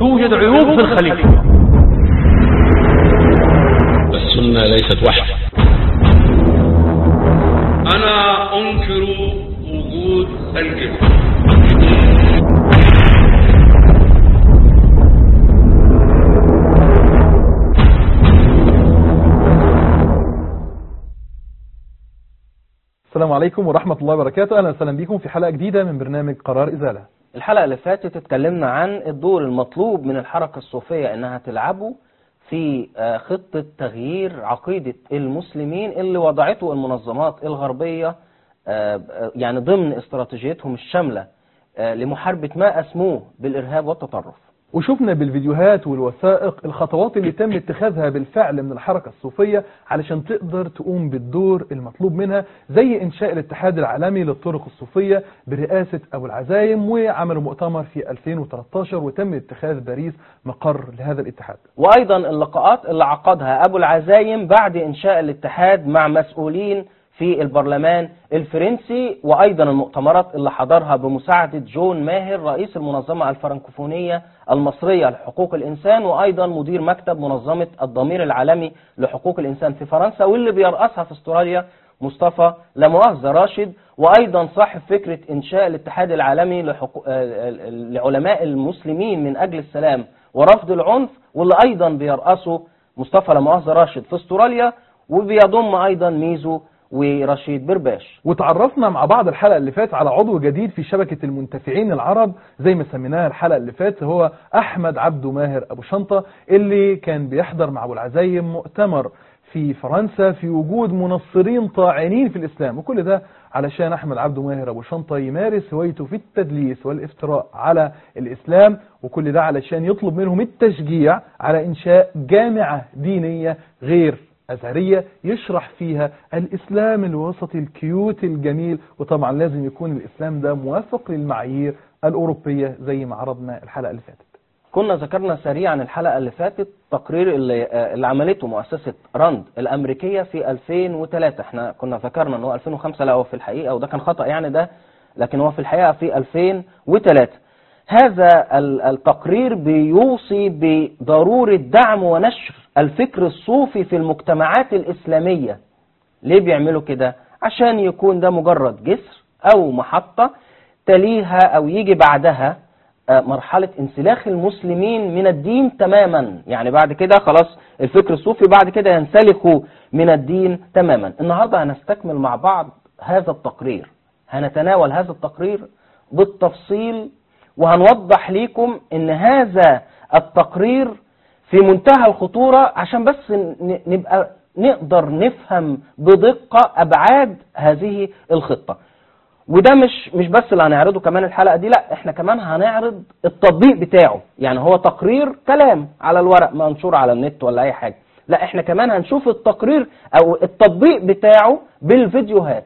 توجد عيوب في الخليفة السنة ليست وحي أنا أنكر وجود الجن السلام عليكم ورحمة الله وبركاته أهلا وسهلا بكم في حلقة جديدة من برنامج قرار إزالة الحلقة اللي فاتت اتكلمنا عن الدور المطلوب من الحركة الصوفية انها تلعبه في آه، خطة تغيير عقيدة المسلمين اللي وضعته المنظمات الغربية آه، آه، يعني ضمن استراتيجيتهم الشاملة آه، لمحاربة ما أسموه بالإرهاب والتطرف وشفنا بالفيديوهات والوثائق الخطوات اللي تم اتخاذها بالفعل من الحركة الصوفية علشان تقدر تقوم بالدور المطلوب منها زي إنشاء الاتحاد العالمي للطرق الصوفية برئاسة أبو العزايم وعملوا مؤتمر في 2013 وتم اتخاذ باريس مقر لهذا الاتحاد وأيضا اللقاءات اللي عقدها أبو العزايم بعد إنشاء الاتحاد مع مسؤولين في البرلمان الفرنسي وأيضا المؤتمرات اللي حضرها بمساعدة جون ماهر رئيس المنظمة الفرنكوفونية المصرية لحقوق الإنسان وأيضا مدير مكتب منظمة الضمير العالمي لحقوق الإنسان في فرنسا واللي بيرأسها في استراليا مصطفى لمؤاخذة راشد وأيضا صاحب فكرة إنشاء الاتحاد العالمي لحقوق آه، لعلماء المسلمين من أجل السلام ورفض العنف واللي أيضا بيرأسه مصطفى لمؤاخذة راشد في استراليا وبيضم أيضا ميزو ورشيد برباش وتعرفنا مع بعض الحلقة اللي فات على عضو جديد في شبكة المنتفعين العرب زي ما سميناها الحلقة اللي فات هو أحمد عبدو ماهر أبو شنطة اللي كان بيحضر مع أبو العزايم مؤتمر في فرنسا في وجود منصرين طاعنين في الإسلام وكل ده علشان أحمد عبدو ماهر أبو شنطة يمارس هوايته في التدليس والافتراء على الإسلام وكل ده علشان يطلب منهم التشجيع على إنشاء جامعة دينية غير أزهرية يشرح فيها الإسلام الوسطي الكيوت الجميل وطبعا لازم يكون الإسلام ده موافق للمعايير الأوروبية زي ما عرضنا الحلقة اللي فاتت كنا ذكرنا سريعا الحلقة اللي فاتت تقرير اللي, آه، اللي عملته مؤسسة راند الأمريكية في 2003 احنا كنا ذكرنا ان هو 2005 لا هو في الحقيقة وده كان خطأ يعني ده لكن هو في الحقيقة في 2003 هذا ال- التقرير بيوصي بضرورة دعم ونشر الفكر الصوفي في المجتمعات الإسلامية ليه بيعملوا كده عشان يكون ده مجرد جسر أو محطة تليها أو يجي بعدها آه، مرحلة انسلاخ المسلمين من الدين تماما يعني بعد كده خلاص الفكر الصوفي بعد كده ينسلخوا من الدين تماما النهاردة هنستكمل مع بعض هذا التقرير هنتناول هذا التقرير بالتفصيل وهنوضح ليكم ان هذا التقرير في منتهى الخطورة عشان بس ن- نبقى نقدر نفهم بدقة أبعاد هذه الخطة وده مش مش بس اللي هنعرضه كمان الحلقة دي لا احنا كمان هنعرض التطبيق بتاعه يعني هو تقرير كلام على الورق منشور على النت ولا اي حاجة لا احنا كمان هنشوف التقرير او التطبيق بتاعه بالفيديوهات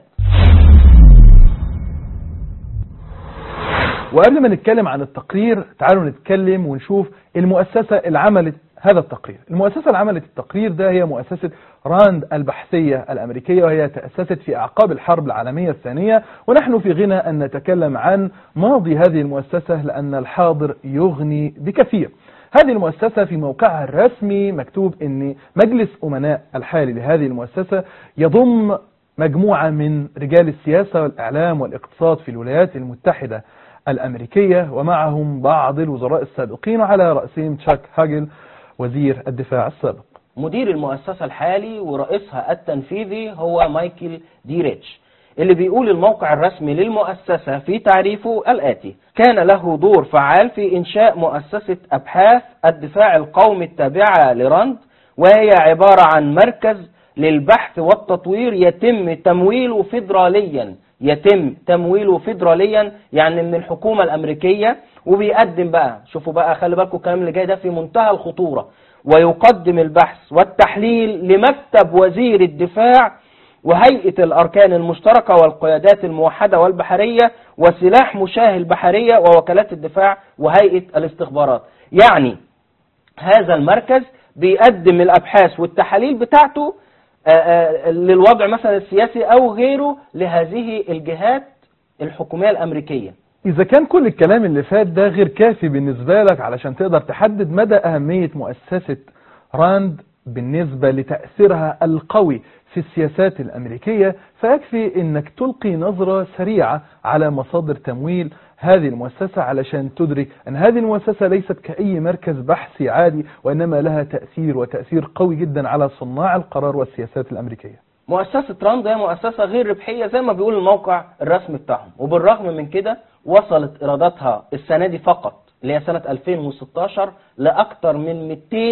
وقبل ما نتكلم عن التقرير تعالوا نتكلم ونشوف المؤسسة اللي عملت هذا التقرير المؤسسة اللي عملت التقرير ده هي مؤسسة راند البحثية الأمريكية وهي تأسست في أعقاب الحرب العالمية الثانية ونحن في غنى أن نتكلم عن ماضي هذه المؤسسة لأن الحاضر يغني بكثير هذه المؤسسة في موقعها الرسمي مكتوب أن مجلس أمناء الحالي لهذه المؤسسة يضم مجموعة من رجال السياسة والإعلام والاقتصاد في الولايات المتحدة الأمريكية ومعهم بعض الوزراء السابقين وعلى رأسهم تشاك هاجل وزير الدفاع السابق مدير المؤسسة الحالي ورئيسها التنفيذي هو مايكل دي ريتش اللي بيقول الموقع الرسمي للمؤسسة في تعريفه الآتي كان له دور فعال في إنشاء مؤسسة أبحاث الدفاع القومي التابعة لراند وهي عبارة عن مركز للبحث والتطوير يتم تمويله فيدراليا يتم تمويله فيدراليا يعني من الحكومة الأمريكية وبيقدم بقى شوفوا بقى خلي بالكم الكلام اللي جاي ده في منتهى الخطورة ويقدم البحث والتحليل لمكتب وزير الدفاع وهيئة الأركان المشتركة والقيادات الموحدة والبحرية وسلاح مشاه البحرية ووكالات الدفاع وهيئة الاستخبارات يعني هذا المركز بيقدم الأبحاث والتحاليل بتاعته آه، آه، للوضع مثلا السياسي أو غيره لهذه الجهات الحكومية الأمريكية إذا كان كل الكلام اللي فات ده غير كافي بالنسبة لك علشان تقدر تحدد مدى أهمية مؤسسة راند بالنسبة لتأثيرها القوي في السياسات الأمريكية فيكفي أنك تلقي نظرة سريعة على مصادر تمويل هذه المؤسسة علشان تدرك أن هذه المؤسسة ليست كأي مركز بحثي عادي وإنما لها تأثير وتأثير قوي جدا على صناع القرار والسياسات الأمريكية مؤسسة راند هي مؤسسة غير ربحية زي ما بيقول الموقع الرسمي بتاعهم وبالرغم من كده وصلت إيراداتها السنة دي فقط اللي هي سنة 2016 لأكثر من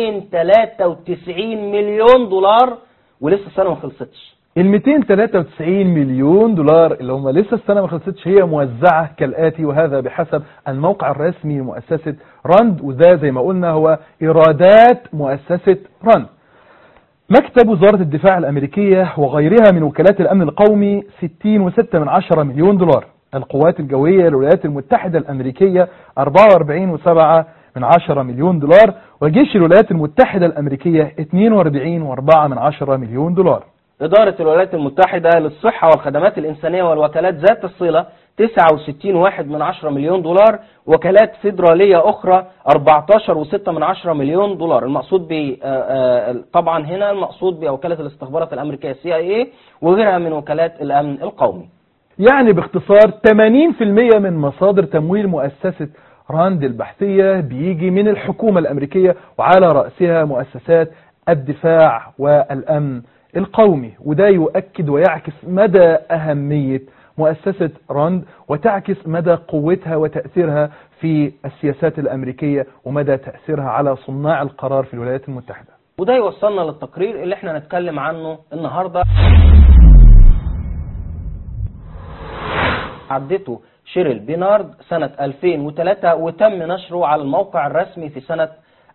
293 مليون دولار ولسه السنة ما خلصتش ال 293 مليون دولار اللي هم لسه السنة ما خلصتش هي موزعة كالآتي وهذا بحسب الموقع الرسمي لمؤسسة راند وده زي ما قلنا هو إيرادات مؤسسة راند مكتب وزارة الدفاع الأمريكية وغيرها من وكالات الأمن القومي 60.6 من عشرة مليون دولار القوات الجوية للولايات المتحدة الأمريكية 44.7 من عشرة مليون دولار وجيش الولايات المتحدة الأمريكية 42.4 من عشرة مليون دولار إدارة الولايات المتحدة للصحة والخدمات الإنسانية والوكالات ذات الصلة 69 واحد من عشرة مليون دولار وكالات فيدرالية أخرى 14 وستة من عشرة مليون دولار المقصود ب طبعا هنا المقصود بوكالة الاستخبارات الأمريكية سي اي اي وغيرها من وكالات الأمن القومي يعني باختصار 80% من مصادر تمويل مؤسسة راند البحثية بيجي من الحكومة الأمريكية وعلى رأسها مؤسسات الدفاع والأمن القومي وده يؤكد ويعكس مدى أهمية مؤسسة راند وتعكس مدى قوتها وتأثيرها في السياسات الأمريكية ومدى تأثيرها على صناع القرار في الولايات المتحدة وده يوصلنا للتقرير اللي احنا نتكلم عنه النهاردة عدته شيريل بينارد سنة 2003 وتم نشره على الموقع الرسمي في سنة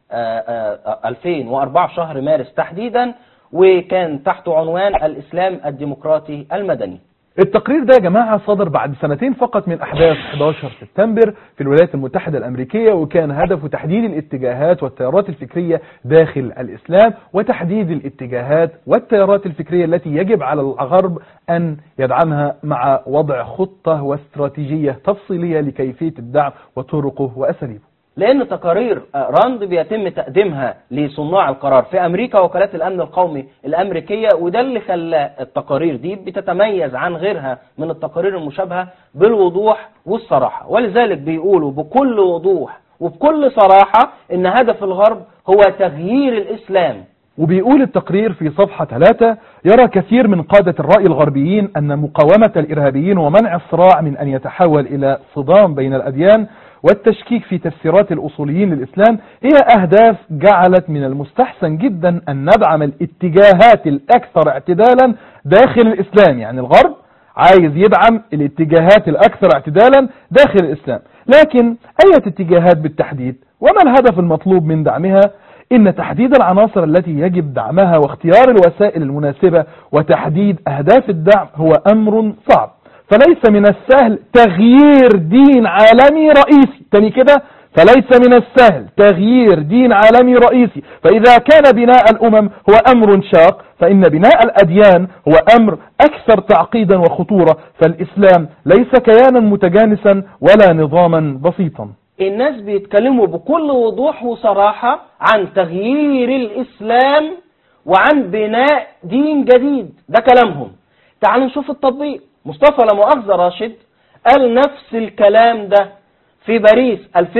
2004 شهر مارس تحديدا وكان تحته عنوان الإسلام الديمقراطي المدني التقرير ده يا جماعة صدر بعد سنتين فقط من أحداث 11 سبتمبر في الولايات المتحدة الأمريكية وكان هدفه تحديد الاتجاهات والتيارات الفكرية داخل الإسلام وتحديد الاتجاهات والتيارات الفكرية التي يجب على الغرب أن يدعمها مع وضع خطة واستراتيجية تفصيلية لكيفية الدعم وطرقه وأساليبه لأن تقارير راند بيتم تقديمها لصناع القرار في أمريكا وكالات الأمن القومي الأمريكية وده اللي خلى التقارير دي بتتميز عن غيرها من التقارير المشابهة بالوضوح والصراحة ولذلك بيقولوا بكل وضوح وبكل صراحة إن هدف الغرب هو تغيير الإسلام وبيقول التقرير في صفحة 3 يرى كثير من قادة الرأي الغربيين أن مقاومة الإرهابيين ومنع الصراع من أن يتحول إلى صدام بين الأديان والتشكيك في تفسيرات الأصوليين للإسلام هي أهداف جعلت من المستحسن جدا أن ندعم الاتجاهات الأكثر اعتدالا داخل الإسلام يعني الغرب عايز يدعم الاتجاهات الأكثر اعتدالا داخل الإسلام لكن أي اتجاهات بالتحديد وما الهدف المطلوب من دعمها إن تحديد العناصر التي يجب دعمها واختيار الوسائل المناسبة وتحديد أهداف الدعم هو أمر صعب فليس من السهل تغيير دين عالمي رئيسي تاني كده فليس من السهل تغيير دين عالمي رئيسي فإذا كان بناء الأمم هو أمر شاق فإن بناء الأديان هو أمر أكثر تعقيدا وخطورة فالإسلام ليس كيانا متجانسا ولا نظاما بسيطا الناس بيتكلموا بكل وضوح وصراحة عن تغيير الإسلام وعن بناء دين جديد ده كلامهم تعالوا نشوف التطبيق مصطفى لا مؤاخذة راشد قال نفس الكلام ده في باريس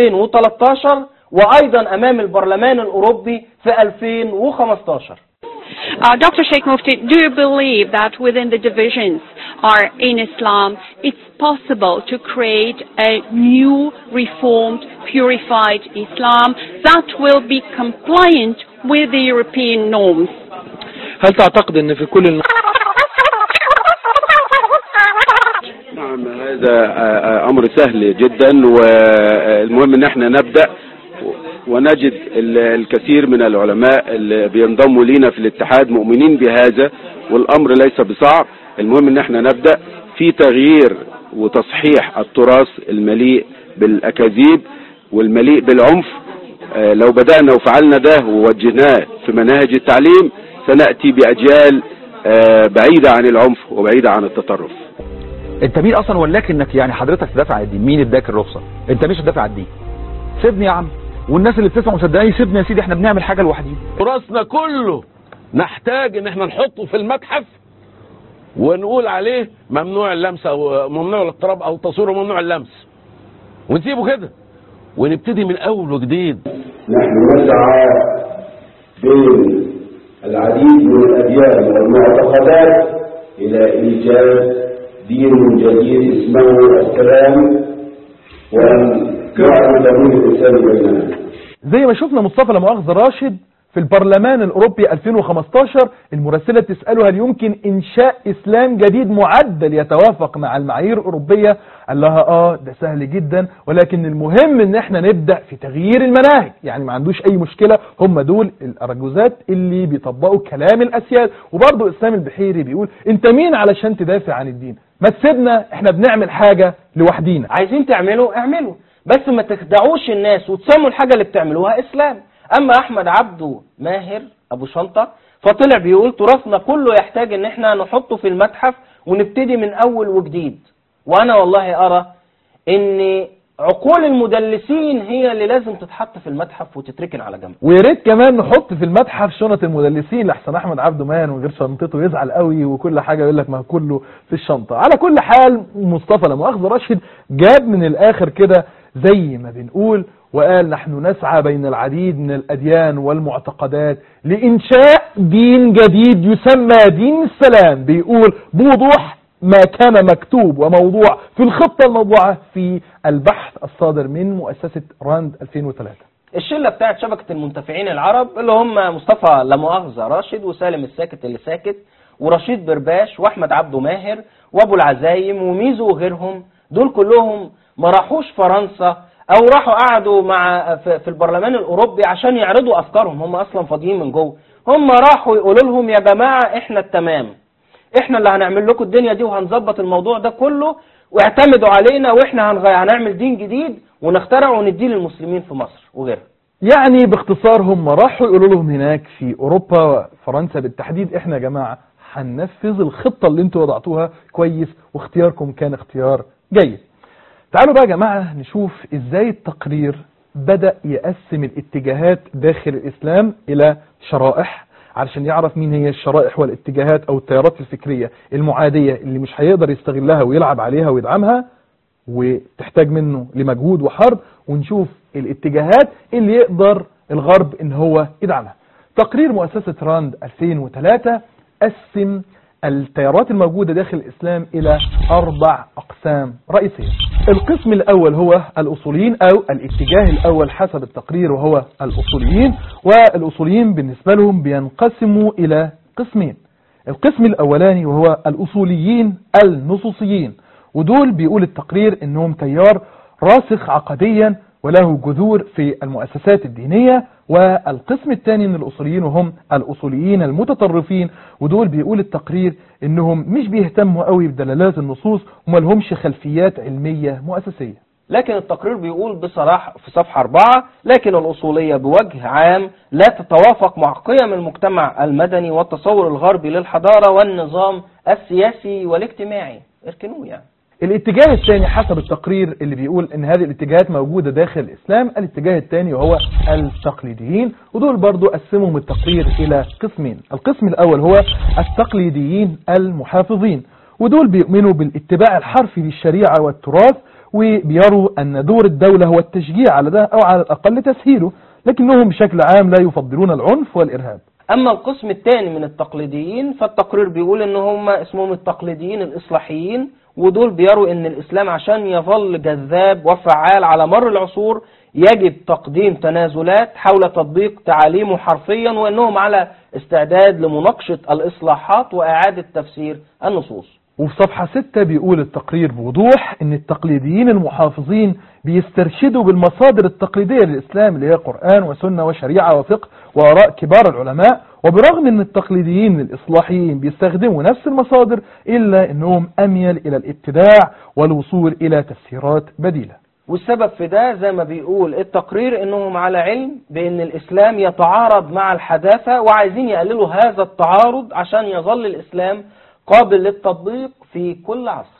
2013 وأيضا أمام البرلمان الأوروبي في 2015 Uh, Dr. Sheikh Mufti, do you believe that within the divisions are in Islam, it's possible to create a new, reformed, purified Islam that will be compliant with the European norms? هل تعتقد ان في كل الم... نعم هذا آه، امر سهل جدا والمهم ان احنا نبدأ ونجد ال- الكثير من العلماء اللي بينضموا لينا في الاتحاد مؤمنين بهذا والامر ليس بصعب المهم ان احنا نبدأ في تغيير وتصحيح التراث المليء بالاكاذيب والمليء بالعنف آه، لو بدأنا وفعلنا ده ووجهناه في مناهج التعليم سنأتي بأجيال آه، بعيدة عن العنف وبعيدة عن التطرف انت مين اصلا ولاك انك يعني حضرتك تدافع عن الدين مين اداك الرخصه انت مش تدافع عن الدين سيبني يا عم والناس اللي بتسمع مصدقاني سيبني يا سيدي احنا بنعمل حاجه لوحدينا تراثنا كله نحتاج ان احنا نحطه في المتحف ونقول عليه ممنوع اللمس او ممنوع الاقتراب او تصويره ممنوع اللمس ونسيبه كده ونبتدي من اول وجديد نحن نسعى بين العديد من الأديان والمعتقدات إلى إيجاد دين جديد اسمه السلام ونعرف دين الإنسان بيننا زي ما شفنا مصطفى لمؤاخذة راشد في البرلمان الأوروبي 2015 المراسلة تسأله هل يمكن إنشاء إسلام جديد معدل يتوافق مع المعايير الأوروبية قال لها آه ده سهل جدا ولكن المهم إن إحنا نبدأ في تغيير المناهج يعني ما عندوش أي مشكلة هم دول الأرجوزات اللي بيطبقوا كلام الأسياد وبرضه إسلام البحيري بيقول أنت مين علشان تدافع عن الدين ما تسيبنا إحنا بنعمل حاجة لوحدينا عايزين تعملوا اعملوا بس ما تخدعوش الناس وتسموا الحاجة اللي بتعملوها اسلام اما احمد عبده ماهر ابو شنطة فطلع بيقول تراثنا كله يحتاج ان احنا نحطه في المتحف ونبتدي من اول وجديد وانا والله ارى ان عقول المدلسين هي اللي لازم تتحط في المتحف وتتركن على جنب ويا ريت كمان نحط في المتحف شنط المدلسين لحسن احمد عبده مان من غير شنطته يزعل قوي وكل حاجه يقول لك ما هو كله في الشنطه على كل حال مصطفى لا مؤاخذه راشد جاب من الاخر كده زي ما بنقول وقال نحن نسعى بين العديد من الاديان والمعتقدات لانشاء دين جديد يسمى دين السلام بيقول بوضوح ما كان مكتوب وموضوع في الخطه الموضوعه في البحث الصادر من مؤسسه راند 2003 الشله بتاعت شبكه المنتفعين العرب اللي هم مصطفى لا مؤاخذه راشد وسالم الساكت اللي ساكت ورشيد برباش واحمد عبده ماهر وابو العزايم وميزو وغيرهم دول كلهم ما راحوش فرنسا او راحوا قعدوا مع في في البرلمان الاوروبي عشان يعرضوا افكارهم هم اصلا فاضيين من جوه هم راحوا يقولوا لهم يا جماعه احنا التمام احنا اللي هنعمل لكم الدنيا دي وهنظبط الموضوع ده كله واعتمدوا علينا واحنا هنغ- هنعمل دين جديد ونخترع ونديه للمسلمين في مصر وغيرها يعني باختصار هم راحوا يقولوا لهم هناك في اوروبا فرنسا بالتحديد احنا يا جماعه هننفذ الخطه اللي انتوا وضعتوها كويس واختياركم كان اختيار جيد. تعالوا بقى يا جماعه نشوف ازاي التقرير بدا يقسم الاتجاهات داخل الاسلام الى شرائح علشان يعرف مين هي الشرائح والاتجاهات او التيارات الفكريه المعاديه اللي مش هيقدر يستغلها ويلعب عليها ويدعمها وتحتاج منه لمجهود وحرب ونشوف الاتجاهات اللي يقدر الغرب ان هو يدعمها تقرير مؤسسة راند 2003 قسم التيارات الموجودة داخل الإسلام إلى أربع أقسام رئيسية القسم الأول هو الأصوليين أو الاتجاه الأول حسب التقرير وهو الأصوليين والأصوليين بالنسبة لهم بينقسموا إلى قسمين القسم الأولاني وهو الأصوليين النصوصيين ودول بيقول التقرير انهم تيار راسخ عقديا وله جذور في المؤسسات الدينية والقسم الثاني من الأصوليين وهم الأصوليين المتطرفين ودول بيقول التقرير انهم مش بيهتموا قوي بدلالات النصوص وما لهمش خلفيات علمية مؤسسية لكن التقرير بيقول بصراحة في صفحة أربعة لكن الأصولية بوجه عام لا تتوافق مع قيم المجتمع المدني والتصور الغربي للحضارة والنظام السياسي والاجتماعي اركنوه يعني الاتجاه الثاني حسب التقرير اللي بيقول ان هذه الاتجاهات موجودة داخل الاسلام الاتجاه الثاني وهو التقليديين ودول برضو قسمهم التقرير الى قسمين القسم الاول هو التقليديين المحافظين ودول بيؤمنوا بالاتباع الحرفي للشريعة والتراث وبيروا ان دور الدولة هو التشجيع على ده او على الاقل تسهيله لكنهم بشكل عام لا يفضلون العنف والارهاب أما القسم الثاني من التقليديين فالتقرير بيقول إن هم اسمهم التقليديين الإصلاحيين ودول بيروا إن الإسلام عشان يظل جذاب وفعال على مر العصور يجب تقديم تنازلات حول تطبيق تعاليمه حرفيا وإنهم على استعداد لمناقشة الإصلاحات وإعادة تفسير النصوص وفي صفحة 6 بيقول التقرير بوضوح ان التقليديين المحافظين بيسترشدوا بالمصادر التقليدية للإسلام اللي هي قرآن وسنة وشريعة وفقه وآراء كبار العلماء وبرغم ان التقليديين الإصلاحيين بيستخدموا نفس المصادر إلا انهم أميل إلى الابتداع والوصول إلى تفسيرات بديلة والسبب في ده زي ما بيقول التقرير انهم على علم بان الاسلام يتعارض مع الحداثة وعايزين يقللوا هذا التعارض عشان يظل الاسلام قابل للتطبيق في كل عصر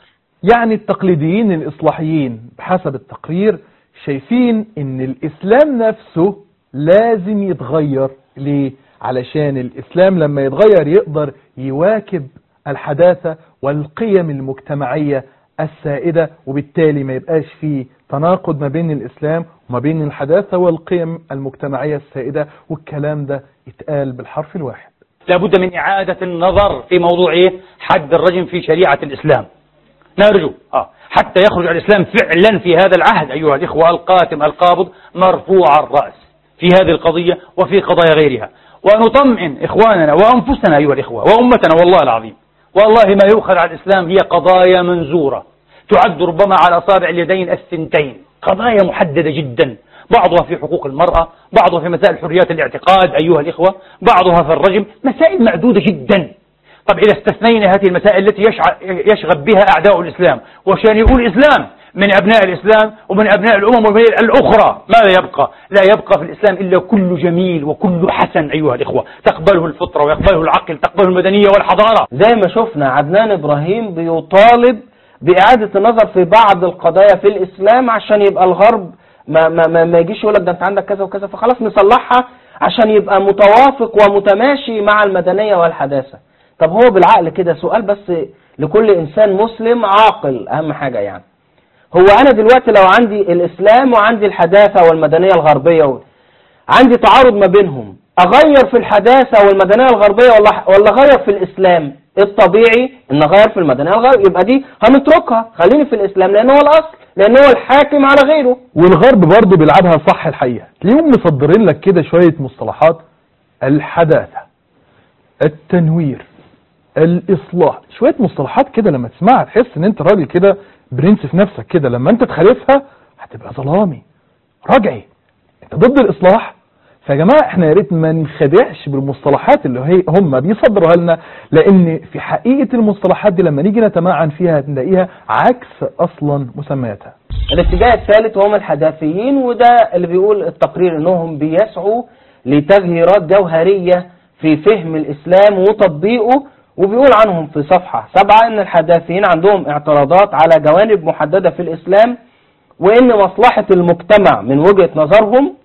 يعني التقليديين الإصلاحيين بحسب التقرير شايفين ان الإسلام نفسه لازم يتغير ليه؟ علشان الإسلام لما يتغير يقدر يواكب الحداثة والقيم المجتمعية السائدة وبالتالي ما يبقاش فيه تناقض ما بين الإسلام وما بين الحداثة والقيم المجتمعية السائدة والكلام ده يتقال بالحرف الواحد لابد من إعادة النظر في موضوع إيه؟ حد الرجم في شريعة الإسلام نرجو آه. حتى يخرج الإسلام فعلا في هذا العهد أيها الإخوة القاتم القابض مرفوع الرأس في هذه القضية وفي قضايا غيرها ونطمئن إخواننا وأنفسنا أيها الإخوة وأمتنا والله العظيم والله ما يؤخذ على الإسلام هي قضايا منزورة تعد ربما على أصابع اليدين الثنتين قضايا محددة جدا بعضها في حقوق المرأة بعضها في مسائل حريات الاعتقاد أيها الإخوة بعضها في الرجم مسائل معدودة جدا طب إذا استثنينا هذه المسائل التي يشغب بها أعداء الإسلام وشان يقول الإسلام من أبناء الإسلام ومن أبناء الأمم الأخرى ماذا يبقى لا يبقى في الإسلام إلا كل جميل وكل حسن أيها الإخوة تقبله الفطرة ويقبله العقل تقبله المدنية والحضارة زي ما شفنا عدنان إبراهيم بيطالب بإعادة النظر في بعض القضايا في الإسلام عشان يبقى الغرب ما, ما, ما, ما يجيش يقول لك ده أنت عندك كذا وكذا فخلاص نصلحها عشان يبقى متوافق ومتماشي مع المدنية والحداثة طب هو بالعقل كده سؤال بس لكل إنسان مسلم عاقل أهم حاجة يعني هو أنا دلوقتي لو عندي الإسلام وعندي الحداثة والمدنية الغربية و... عندي تعارض ما بينهم أغير في الحداثة والمدنية الغربية ولا ولا أغير في الإسلام الطبيعي إن أغير في المدنية الغربية يبقى دي هنتركها خليني في الإسلام لأن هو الأصل لأن هو الحاكم على غيره والغرب برضه بيلعبها صح الحقيقة تلاقيهم مصدرين لك كده شوية مصطلحات الحداثة التنوير الإصلاح شوية مصطلحات كده لما تسمعها تحس ان انت راجل كده برنس في نفسك كده لما انت تخالفها هتبقى ظلامي رجعي انت ضد الإصلاح فيا جماعة احنا يا ريت ما نخدعش بالمصطلحات اللي هي هم بيصدروها لنا لان في حقيقة المصطلحات دي لما نيجي نتمعن فيها نلاقيها عكس اصلا مسمياتها الاتجاه الثالث هم الحداثيين وده اللي بيقول التقرير انهم بيسعوا لتغييرات جوهرية في فهم الاسلام وتطبيقه وبيقول عنهم في صفحة سبعة ان الحداثيين عندهم اعتراضات على جوانب محددة في الاسلام وان مصلحة المجتمع من وجهة نظرهم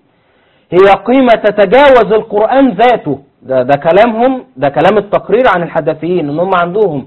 هي قيمة تتجاوز القرآن ذاته ده, ده كلامهم ده كلام التقرير عن الحداثيين ان هم عندهم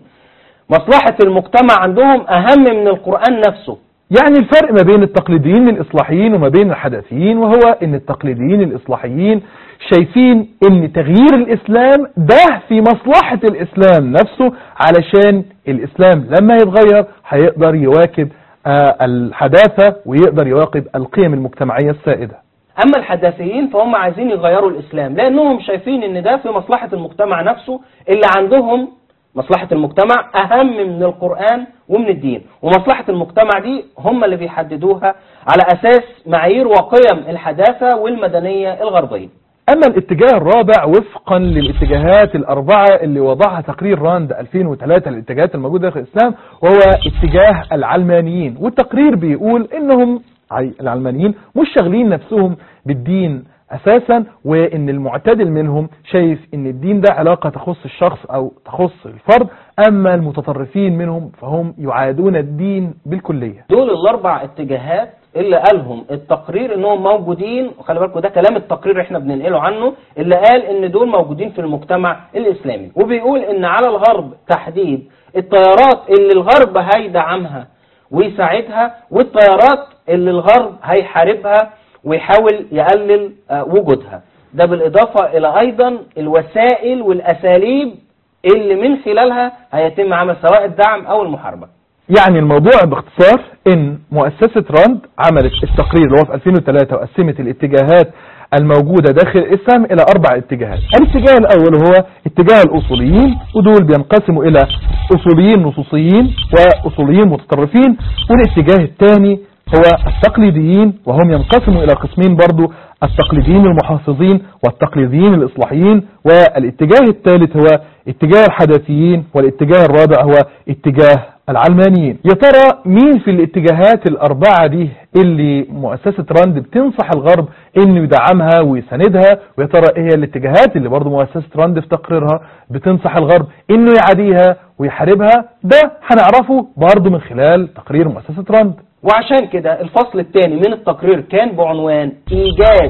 مصلحة المجتمع عندهم اهم من القرآن نفسه يعني الفرق ما بين التقليديين الإصلاحيين وما بين الحداثيين وهو ان التقليديين الإصلاحيين شايفين ان تغيير الإسلام ده في مصلحة الإسلام نفسه علشان الإسلام لما يتغير هيقدر يواكب آه الحداثة ويقدر يواكب القيم المجتمعية السائدة اما الحداثيين فهم عايزين يغيروا الاسلام لانهم شايفين ان ده في مصلحة المجتمع نفسه اللي عندهم مصلحة المجتمع اهم من القرآن ومن الدين ومصلحة المجتمع دي هم اللي بيحددوها على اساس معايير وقيم الحداثة والمدنية الغربية أما الاتجاه الرابع وفقا للاتجاهات الأربعة اللي وضعها تقرير راند 2003 الاتجاهات الموجودة في الإسلام وهو اتجاه العلمانيين والتقرير بيقول إنهم العلمانيين مش شاغلين نفسهم بالدين أساسا وإن المعتدل منهم شايف إن الدين ده علاقة تخص الشخص أو تخص الفرد أما المتطرفين منهم فهم يعادون الدين بالكلية دول الأربع اتجاهات اللي قالهم التقرير انهم موجودين وخلي بالكم ده كلام التقرير احنا بننقله عنه اللي قال ان دول موجودين في المجتمع الاسلامي وبيقول ان على الغرب تحديد التيارات اللي الغرب هيدعمها ويساعدها والتيارات اللي الغرب هيحاربها ويحاول يقلل وجودها ده بالإضافة إلى أيضا الوسائل والأساليب اللي من خلالها هيتم عمل سواء الدعم أو المحاربة يعني الموضوع باختصار ان مؤسسة راند عملت التقرير اللي هو في 2003 وقسمت الاتجاهات الموجودة داخل الإسلام إلى أربع اتجاهات الاتجاه الأول هو اتجاه الأصوليين ودول بينقسموا إلى أصوليين نصوصيين وأصوليين متطرفين والاتجاه الثاني هو التقليديين وهم ينقسموا إلى قسمين برضو التقليديين المحافظين والتقليديين الإصلاحيين والاتجاه الثالث هو اتجاه الحداثيين والاتجاه الرابع هو اتجاه العلمانيين يا ترى مين في الاتجاهات الأربعة دي اللي مؤسسة راند بتنصح الغرب انه يدعمها ويساندها ويا ترى ايه هي الاتجاهات اللي برضو مؤسسة راند في تقريرها بتنصح الغرب انه يعاديها ويحاربها ده هنعرفه برضو من خلال تقرير مؤسسة راند وعشان كده الفصل الثاني من التقرير كان بعنوان إيجاد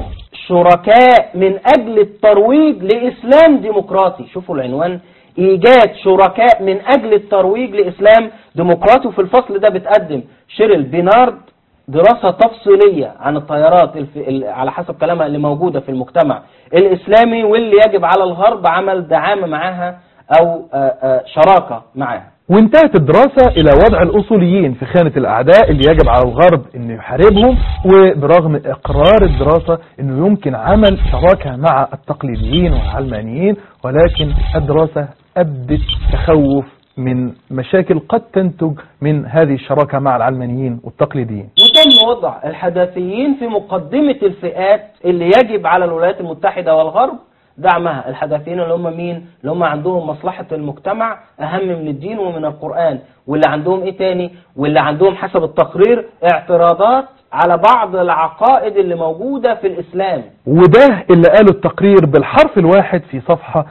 شركاء من أجل الترويج لإسلام ديمقراطي شوفوا العنوان إيجاد شركاء من أجل الترويج لإسلام ديمقراطي وفي الفصل ده بتقدم شيرل بينارد دراسة تفصيلية عن التيارات الف... ال- على حسب كلامها اللي موجودة في المجتمع الإسلامي واللي يجب على الغرب عمل دعامة معاها أو آه، آه، شراكة معاها وانتهت الدراسة إلى وضع الأصوليين في خانة الأعداء اللي يجب على الغرب أنه يحاربهم وبرغم إقرار الدراسة أنه يمكن عمل شراكة مع التقليديين والعلمانيين ولكن الدراسة أبدت تخوف من مشاكل قد تنتج من هذه الشراكة مع العلمانيين والتقليديين وتم وضع الحداثيين في مقدمة الفئات اللي يجب على الولايات المتحدة والغرب دعمها الحداثيين اللي هم مين اللي هم عندهم مصلحة المجتمع أهم من الدين ومن القرآن واللي عندهم إيه تاني واللي عندهم حسب التقرير اعتراضات على بعض العقائد اللي موجودة في الإسلام وده اللي قاله التقرير بالحرف الواحد في صفحة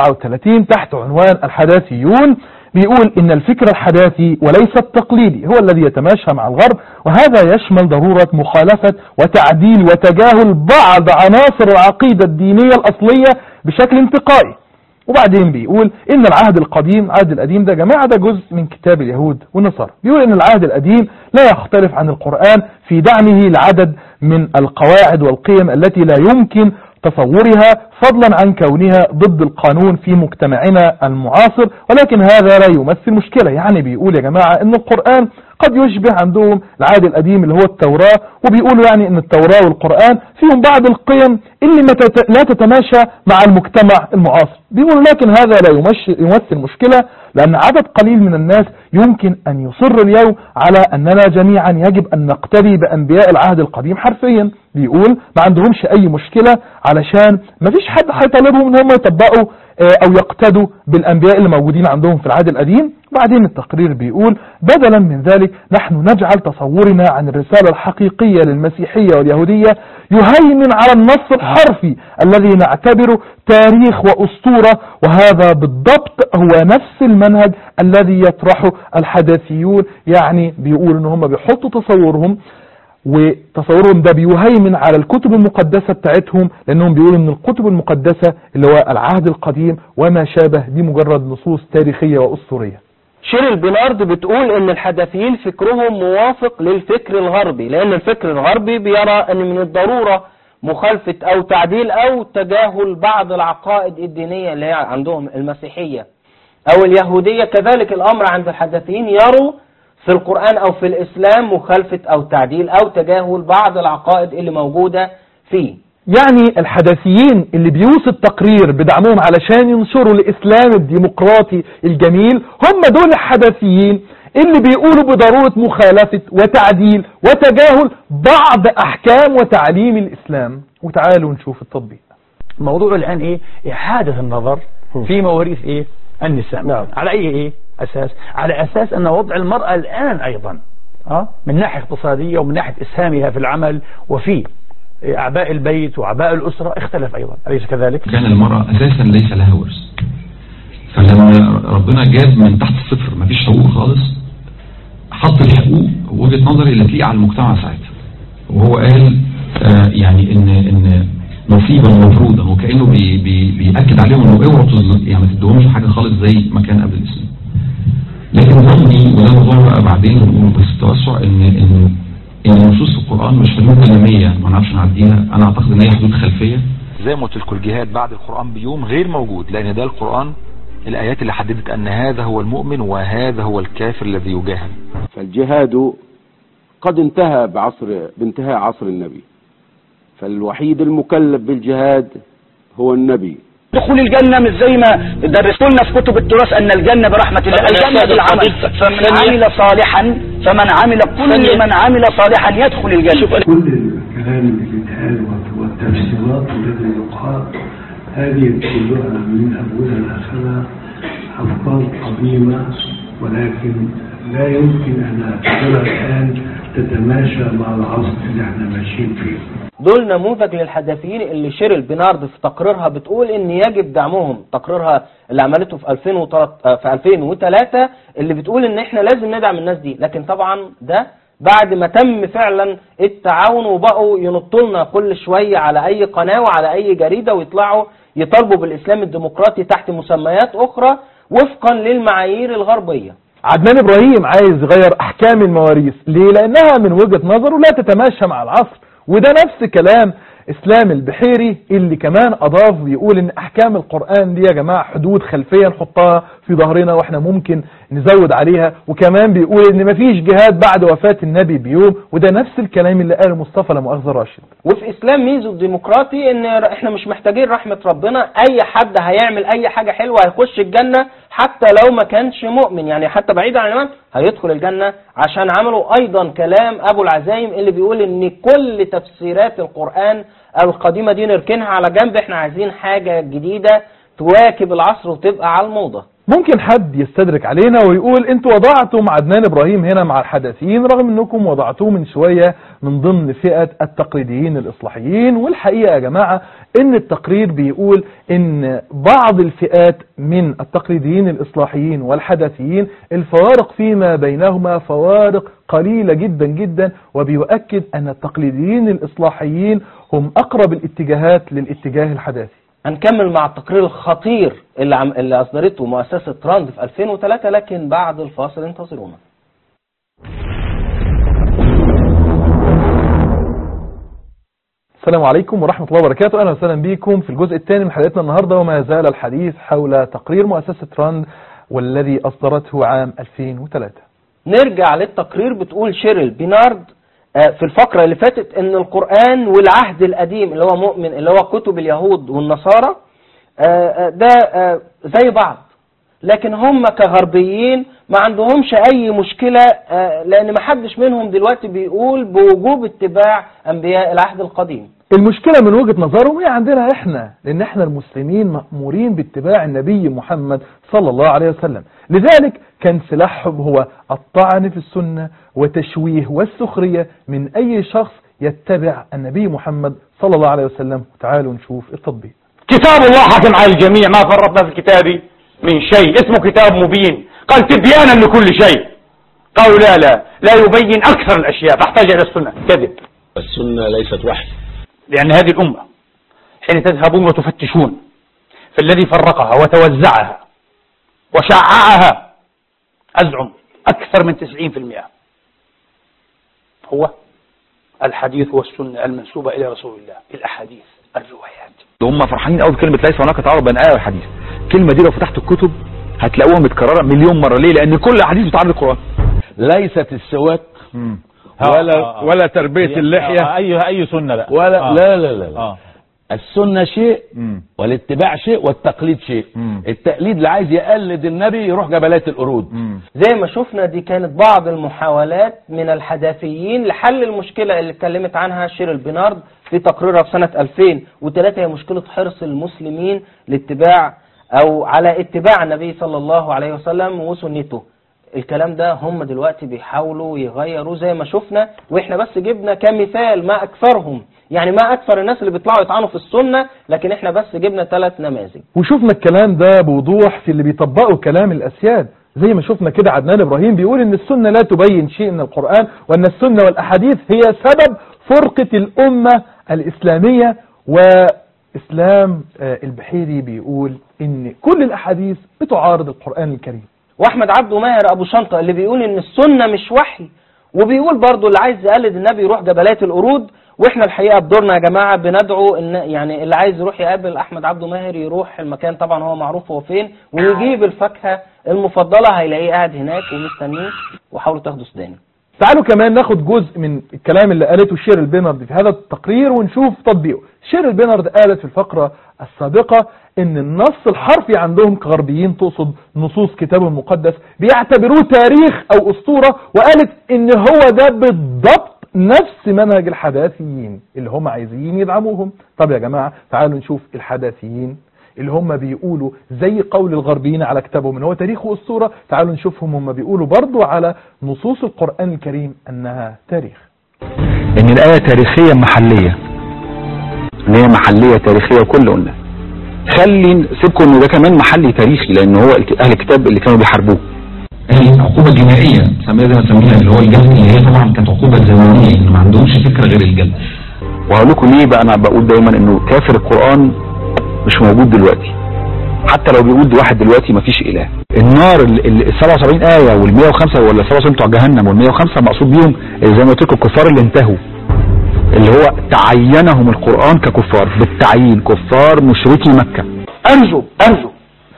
37 تحت عنوان الحداثيون بيقول إن الفكر الحداثي وليس التقليدي هو الذي يتماشى مع الغرب وهذا يشمل ضرورة مخالفة وتعديل وتجاهل بعض عناصر العقيدة الدينية الأصلية بشكل انتقائي وبعدين بيقول ان العهد القديم العهد القديم ده يا جماعه ده جزء من كتاب اليهود والنصارى بيقول ان العهد القديم لا يختلف عن القرآن في دعمه لعدد من القواعد والقيم التي لا يمكن تصورها فضلا عن كونها ضد القانون في مجتمعنا المعاصر ولكن هذا لا يمثل مشكلة يعني بيقول يا جماعة ان القرآن قد يشبه عندهم العهد القديم اللي هو التوراة وبيقولوا يعني ان التوراة والقرآن فيهم بعض القيم اللي ما تت- لا تتماشى مع المجتمع المعاصر بيقولوا لكن هذا لا يمش- يمثل مشكلة لأن عدد قليل من الناس يمكن أن يصر اليوم على أننا جميعا يجب أن نقتدي بأنبياء العهد القديم حرفيا بيقول ما عندهمش أي مشكلة علشان ما فيش حد هيطالبهم ان هم يطبقوا آه، أو يقتدوا بالأنبياء اللي موجودين عندهم في العهد القديم وبعدين التقرير بيقول بدلا من ذلك نحن نجعل تصورنا عن الرسالة الحقيقية للمسيحية واليهودية يهيمن على النص الحرفي الذي نعتبره تاريخ وأسطورة وهذا بالضبط هو نفس المنهج الذي يطرحه الحداثيون يعني بيقولوا ان هم بيحطوا تصورهم وتصورهم ده بيهيمن على الكتب المقدسة بتاعتهم لأنهم بيقولوا ان الكتب المقدسة اللي هو العهد القديم وما شابه دي مجرد نصوص تاريخية وأسطورية شيرل بينارد بتقول ان الحداثيين فكرهم موافق للفكر الغربي لان الفكر الغربي بيرى ان من الضرورة مخالفة او تعديل او تجاهل بعض العقائد الدينية اللي هي عندهم المسيحية او اليهودية كذلك الامر عند الحداثيين يروا في القرآن او في الاسلام مخالفة او تعديل او تجاهل بعض العقائد اللي موجودة فيه يعني الحداثيين اللي بيوصي التقرير بدعمهم علشان ينشروا الإسلام الديمقراطي الجميل هم دول الحداثيين اللي بيقولوا بضرورة مخالفة وتعديل وتجاهل بعض أحكام وتعليم الإسلام وتعالوا نشوف التطبيق موضوع الآن إيه إعادة النظر في مواريث إيه النساء نعم. على أي إيه أساس على أساس أن وضع المرأة الآن أيضا أه؟ من ناحية اقتصادية ومن ناحية إسهامها في العمل وفي أعباء البيت وأعباء الأسرة اختلف أيضا أليس كذلك؟ كان المرأة أساسا ليس لها ورث فلما ربنا جاب من تحت الصفر مفيش حقوق خالص حط الحقوق وجهة نظري اللي تليق على المجتمع ساعتها وهو قال آه يعني ان ان نصيبا مفروضا وكانه بي بي بياكد عليهم انه اوعوا تظلم- يعني ما تدوهمش حاجه خالص زي ما كان قبل الاسلام لكن ظني وده موضوع بقى بعدين ونقوله بس توسع ان ان ان نصوص القران مش حدود كلاميه ما نعرفش نعديها انا اعتقد ان هي حدود خلفيه زي ما قلت لكم الجهاد بعد القرآن بيوم غير موجود لأن ده القرآن الآيات اللي حددت أن هذا هو المؤمن وهذا هو الكافر الذي يجاهد فالجهاد قد انتهى بعصر بانتهاء عصر النبي فالوحيد المكلف بالجهاد هو النبي دخول الجنة مش زي ما درسوا لنا في كتب التراث أن الجنة برحمة الله الجنة بالعمل فمن عمل صالحا فمن عمل كل من عمل صالحا يدخل الجنة كل الكلام اللي بيتقال والتفسيرات التي يقال هذه كلها من أولها لآخرها أفكار قديمة ولكن لا يمكن أن أعتبرها الآن تتماشى مع العصر اللي احنا ماشيين فيه دول نموذج للحداثيين اللي شيرل بنارد في تقريرها بتقول ان يجب دعمهم تقريرها اللي عملته في 2003 في 2003 اللي بتقول ان احنا لازم ندعم الناس دي لكن طبعا ده بعد ما تم فعلا التعاون وبقوا ينطوا لنا كل شويه على اي قناه وعلى اي جريده ويطلعوا يطالبوا بالاسلام الديمقراطي تحت مسميات اخرى وفقا للمعايير الغربيه عدنان ابراهيم عايز يغير احكام المواريث ليه لانها من وجهة نظره لا تتماشى مع العصر وده نفس كلام اسلام البحيري اللي كمان اضاف بيقول ان احكام القرآن دي يا جماعة حدود خلفية نحطها في ظهرنا واحنا ممكن نزود عليها وكمان بيقول ان مفيش جهاد بعد وفاة النبي بيوم وده نفس الكلام اللي قاله مصطفى لمؤاخذة راشد وفي اسلام ميزو الديمقراطي ان احنا مش محتاجين رحمة ربنا اي حد هيعمل اي حاجة حلوة هيخش الجنة حتى لو ما كانش مؤمن يعني حتى بعيد عن الايمان هيدخل الجنة عشان عملوا ايضا كلام ابو العزايم اللي بيقول ان كل تفسيرات القرآن القديمة دي نركنها على جنب احنا عايزين حاجة جديدة تواكب العصر وتبقى على الموضة ممكن حد يستدرك علينا ويقول انتوا وضعتم عدنان ابراهيم هنا مع الحداثيين رغم انكم وضعتوه من شوية من ضمن فئة التقليديين الاصلاحيين والحقيقة يا جماعة ان التقرير بيقول ان بعض الفئات من التقليديين الاصلاحيين والحداثيين الفوارق فيما بينهما فوارق قليلة جدا جدا وبيؤكد ان التقليديين الاصلاحيين هم اقرب الاتجاهات للاتجاه الحداثي هنكمل مع التقرير الخطير اللي, عم... اللي أصدرته مؤسسة راند في 2003 لكن بعد الفاصل انتظرونا السلام عليكم ورحمة الله وبركاته أهلا وسهلا بكم في الجزء الثاني من حلقتنا النهاردة وما زال الحديث حول تقرير مؤسسة راند والذي أصدرته عام 2003 نرجع للتقرير بتقول شيرل بينارد في الفقرة اللي فاتت ان القرآن والعهد القديم اللي هو مؤمن اللي هو كتب اليهود والنصارى ده زي بعض لكن هم كغربيين ما عندهمش اي مشكلة لان ما حدش منهم دلوقتي بيقول بوجوب اتباع انبياء العهد القديم المشكلة من وجهة نظرهم هي عندنا احنا لان احنا المسلمين مأمورين باتباع النبي محمد صلى الله عليه وسلم لذلك كان سلاحهم هو الطعن في السنة وتشويه والسخرية من اي شخص يتبع النبي محمد صلى الله عليه وسلم تعالوا نشوف التطبيق كتاب الله حكم على الجميع ما فرطنا في الكتاب من شيء اسمه كتاب مبين قال تبيانا لكل شيء قالوا لا لا لا يبين أكثر الأشياء فاحتاج إلى السنة كذب السنة ليست وحي لأن هذه الأمة حين تذهبون وتفتشون في الذي فرقها وتوزعها وشععها أزعم أكثر من 90% هو الحديث والسنة المنسوبة إلى رسول الله الأحاديث الروايات هم فرحانين قوي بكلمة ليس هناك تعارض بين آية والحديث الكلمة دي لو فتحت الكتب هتلاقوها متكررة مليون مرة ليه لأن كل الأحاديث بتعارض القرآن ليست السواك ولا ولا تربية اللحية اي اي سنه بقى ولا آه. لا لا لا, لا. اه السنة شيء مم. والاتباع شيء والتقليد شيء مم. التقليد اللي عايز يقلد النبي يروح جبلات القرود مم. زي ما شفنا دي كانت بعض المحاولات من الحداثيين لحل المشكلة اللي اتكلمت عنها شيرل بينارد في تقريرها في سنة 2003 هي مشكلة حرص المسلمين لاتباع أو على اتباع النبي صلى الله عليه وسلم وسنته الكلام ده هم دلوقتي بيحاولوا يغيروا زي ما شفنا واحنا بس جبنا كمثال ما أكثرهم يعني ما أكثر الناس اللي بيطلعوا يطعنوا في السنة لكن احنا بس جبنا ثلاث نماذج وشفنا الكلام ده بوضوح في اللي بيطبقوا كلام الأسياد زي ما شفنا كده عدنان إبراهيم بيقول إن السنة لا تبين شيء من القرآن وأن السنة والأحاديث هي سبب فرقة الأمة الإسلامية وإسلام آه، البحيري بيقول إن كل الأحاديث بتعارض القرآن الكريم واحمد عبده ماهر ابو شنطه اللي بيقول ان السنه مش وحي وبيقول برضو اللي عايز يقلد النبي يروح جبلات القرود واحنا الحقيقه بدورنا يا جماعه بندعو ان يعني اللي عايز يروح يقابل احمد عبده ماهر يروح المكان طبعا هو معروف هو فين ويجيب الفاكهه المفضله هيلاقيه قاعد هناك ومستنيه وحاولوا تاخدوا سوداني تعالوا كمان ناخد جزء من الكلام اللي قالته شيرل بينارد في هذا التقرير ونشوف تطبيقه شيرل بينارد قالت في الفقرة السابقة ان النص الحرفي عندهم كغربيين تقصد نصوص كتاب المقدس بيعتبروه تاريخ او اسطورة وقالت ان هو ده بالضبط نفس منهج الحداثيين اللي هم عايزين يدعموهم طب يا جماعة تعالوا نشوف الحداثيين اللي هم بيقولوا زي قول الغربيين على كتابهم ان هو تاريخ واسطوره تعالوا نشوفهم هم بيقولوا برضو على نصوص القران الكريم انها تاريخ ان الآية تاريخية محلية ان هي محلية تاريخية وكل قلنا خلي سيبكم ان ده كمان محلي تاريخي لان هو الك- اهل الكتاب اللي كانوا بيحاربوه هي عقوبة جنائية سميها زي ما سميها اللي هو الجلد اللي هي طبعا كانت عقوبة زمنية ان ما عندهمش فكرة غير الجلد وهقول لكم ليه بقى انا بقول دايما انه كافر القرآن مش موجود دلوقتي حتى لو بيقول واحد دلوقتي مفيش اله النار ال ال- ال 77 آية وال 105 ولا 77 بتوع جهنم وال 105 مقصود بيهم زي ما قلت لكم الكفار اللي انتهوا اللي هو تعينهم القرآن ككفار بالتعيين كفار مشركي مكة أرجو أرجو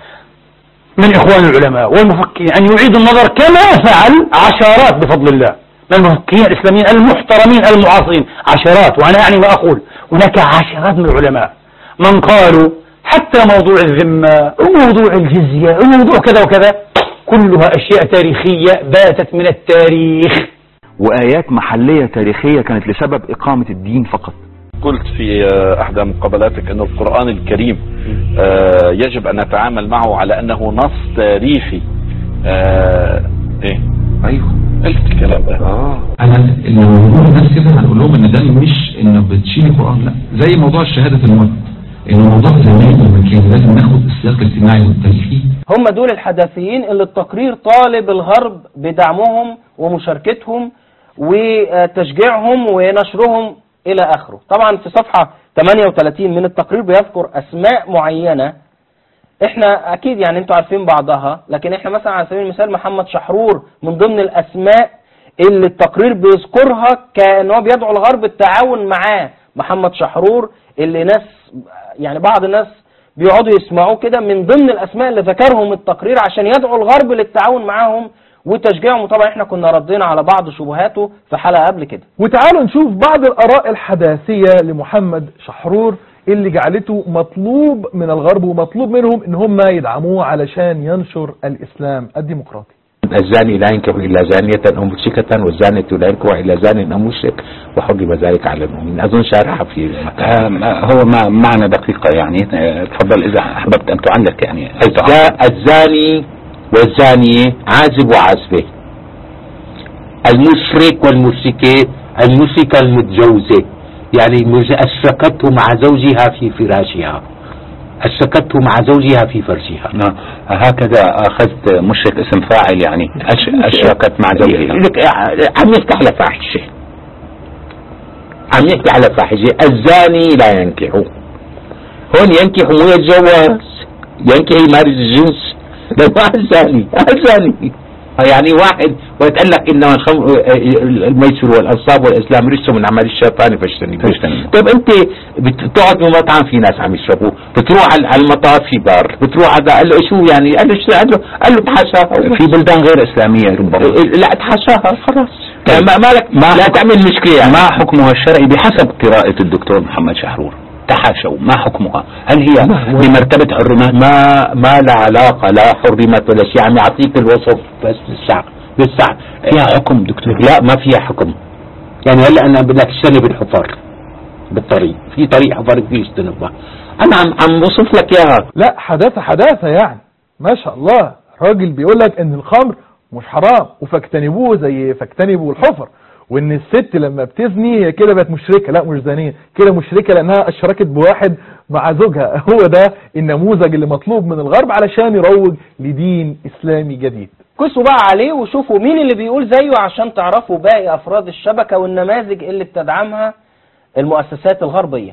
من إخوان العلماء والمفكرين أن يعيدوا النظر كما فعل عشرات بفضل الله من المفكرين الإسلاميين المحترمين المعاصرين عشرات وأنا أعني ما أقول هناك عشرات من العلماء من قالوا حتى موضوع الذمة وموضوع الجزية وموضوع كذا وكذا كلها أشياء تاريخية باتت من التاريخ وآيات محلية تاريخية كانت لسبب إقامة الدين فقط قلت في آه، احدى مقابلاتك ان القرآن الكريم آه، يجب ان نتعامل معه على انه نص تاريخي آه، ايه ايوه قلت الكلام ده اه انا اللي بنقول الناس كده هنقول لهم ان ده مش انه بتشيل القرآن لا زي موضوع الشهادة في الموت انه موضوع زمان ومكان لازم ناخد السياق الاجتماعي والتاريخي هم دول الحداثيين اللي التقرير طالب الغرب بدعمهم ومشاركتهم وتشجيعهم ونشرهم إلى آخره طبعا في صفحة 38 من التقرير بيذكر أسماء معينة احنا اكيد يعني انتوا عارفين بعضها لكن احنا مثلا على سبيل المثال محمد شحرور من ضمن الاسماء اللي التقرير بيذكرها كان هو بيدعو الغرب التعاون معاه محمد شحرور اللي ناس يعني بعض الناس بيقعدوا يسمعوه كده من ضمن الاسماء اللي ذكرهم التقرير عشان يدعو الغرب للتعاون معاهم وتشجيعهم طبعا احنا كنا ردينا على بعض شبهاته في حلقة قبل كده وتعالوا نشوف بعض الآراء الحداثية لمحمد شحرور اللي جعلته مطلوب من الغرب ومطلوب منهم ان هم يدعموه علشان ينشر الإسلام الديمقراطي الزاني لا ينكح إلا زانية أو مشركة والزانية لا ينكح إلا زان أو مشرك وحرم ذلك على المؤمنين أظن شارحها في هو ما معنى دقيقة يعني آه، تفضل إذا أحببت أن تعلق يعني الزا- الزاني والزانية عازب وعازبة المشرك والمشركة المشركة المتجوزة يعني مج- أشركته مع زوجها في فراشها أشركته مع زوجها في فرشها نعم هكذا أخذت مشرك اسم فاعل يعني أش- أشركت مع زوجها لك عم يفتح على فاحشة عم يحكي على فاحشة الزاني لا ينكح هون ينكح مو يتجوز ينكح يمارس الجنس ده ما الزاني الزاني يعني واحد ويتقال لك انما الخمر الميسر والانصاب والاسلام رجس من اعمال الشيطان فاجتنبوه طيب انت بتقعد بمطعم في ناس عم يشربوا بتروح على على المطار في بار بتروح على قال له شو يعني قال له شو قال له قال له تحاشاها في بلدان غير إسلامية ربما لا تحاشاها خلاص ما مالك ما لا تعمل مشكلة يعني ما حكمها الشرعي بحسب قراءة الدكتور محمد شحرور تحاشوا ما حكمها هل هي بمرتبة حرمات ما ما لا علاقة لا حرمت ولا شيء عم يعطيك الوصف بس بالساعة بالساعة فيها حكم دكتور لا ما فيها حكم يعني هلا انا بقول لك اجتنب الحفر بالطريق في طريق حفر فيه اجتنبها انا عم عم بوصف لك اياها لا حداثة حداثة يعني ما شاء الله راجل بيقول لك ان الخمر مش حرام وفاجتنبوه زي فاجتنبوا الحفر وان الست لما بتزني هي كده بقت مشركة لا مش زانية كده مشركة لانها اشركت بواحد مع زوجها هو ده النموذج اللي مطلوب من الغرب علشان يروج لدين اسلامي جديد كسوا بقى عليه وشوفوا مين اللي بيقول زيه عشان تعرفوا باقي افراد الشبكة والنماذج اللي بتدعمها المؤسسات الغربية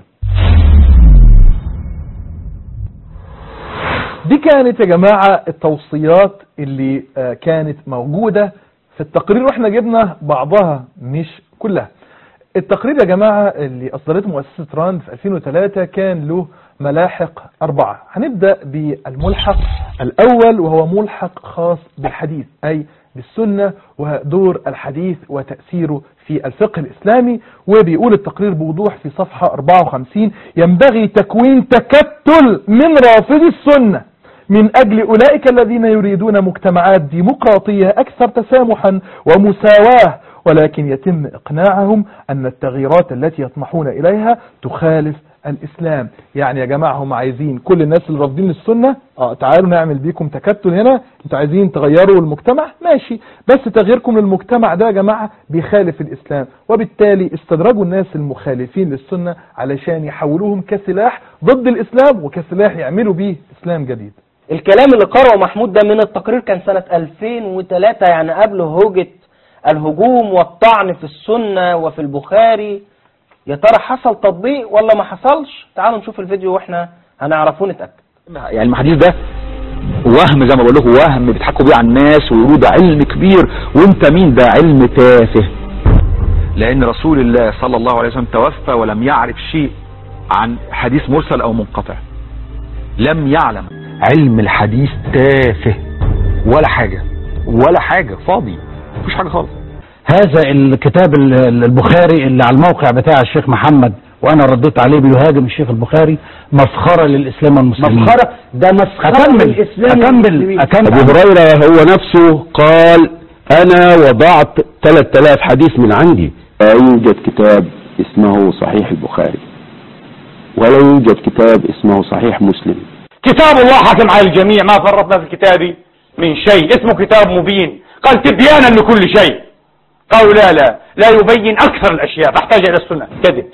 دي كانت يا جماعة التوصيات اللي آه، كانت موجودة في التقرير واحنا جبنا بعضها مش كلها التقرير يا جماعة اللي أصدرته مؤسسة راند في 2003 كان له ملاحق أربعة هنبدأ بالملحق الأول وهو ملحق خاص بالحديث أي بالسنة ودور الحديث وتأثيره في الفقه الإسلامي وبيقول التقرير بوضوح في صفحة 54 ينبغي تكوين تكتل من رافض السنة من أجل أولئك الذين يريدون مجتمعات ديمقراطية أكثر تسامحا ومساواة ولكن يتم إقناعهم أن التغييرات التي يطمحون إليها تخالف الإسلام يعني يا جماعة هم عايزين كل الناس اللي رافضين السنة اه تعالوا نعمل بيكم تكتل هنا انتوا عايزين تغيروا المجتمع ماشي بس تغييركم للمجتمع ده يا جماعة بيخالف الإسلام وبالتالي استدرجوا الناس المخالفين للسنة علشان يحولوهم كسلاح ضد الإسلام وكسلاح يعملوا بيه إسلام جديد الكلام اللي قرأه محمود ده من التقرير كان سنة 2003 يعني قبل هوجة الهجوم والطعن في السنة وفي البخاري يا ترى حصل تطبيق ولا ما حصلش تعالوا نشوف الفيديو واحنا هنعرفه نتأكد يعني الحديث ده وهم زي ما بقول لكم وهم بيضحكوا بيه على الناس ويقولوا ده علم كبير وانت مين ده علم تافه لان رسول الله صلى الله عليه وسلم توفى ولم يعرف شيء عن حديث مرسل او منقطع لم يعلم علم الحديث تافه ولا حاجة ولا حاجة فاضي مفيش حاجة خالص هذا الكتاب ال- البخاري اللي على الموقع بتاع الشيخ محمد وانا رديت عليه بيهاجم الشيخ البخاري مسخرة للاسلام والمسلمين مسخرة ده مسخرة اكمل للإسلام اكمل والمسلمين. اكمل أبو هريرة هو نفسه قال أنا وضعت 3000 حديث من عندي لا يوجد كتاب اسمه صحيح البخاري ولا يوجد كتاب اسمه صحيح مسلم كتاب الله حكم على الجميع ما فرطنا في الكتاب من شيء اسمه كتاب مبين قال تبيانا لكل شيء قالوا لا لا لا يبين أكثر الأشياء فاحتاج إلى السنة كذب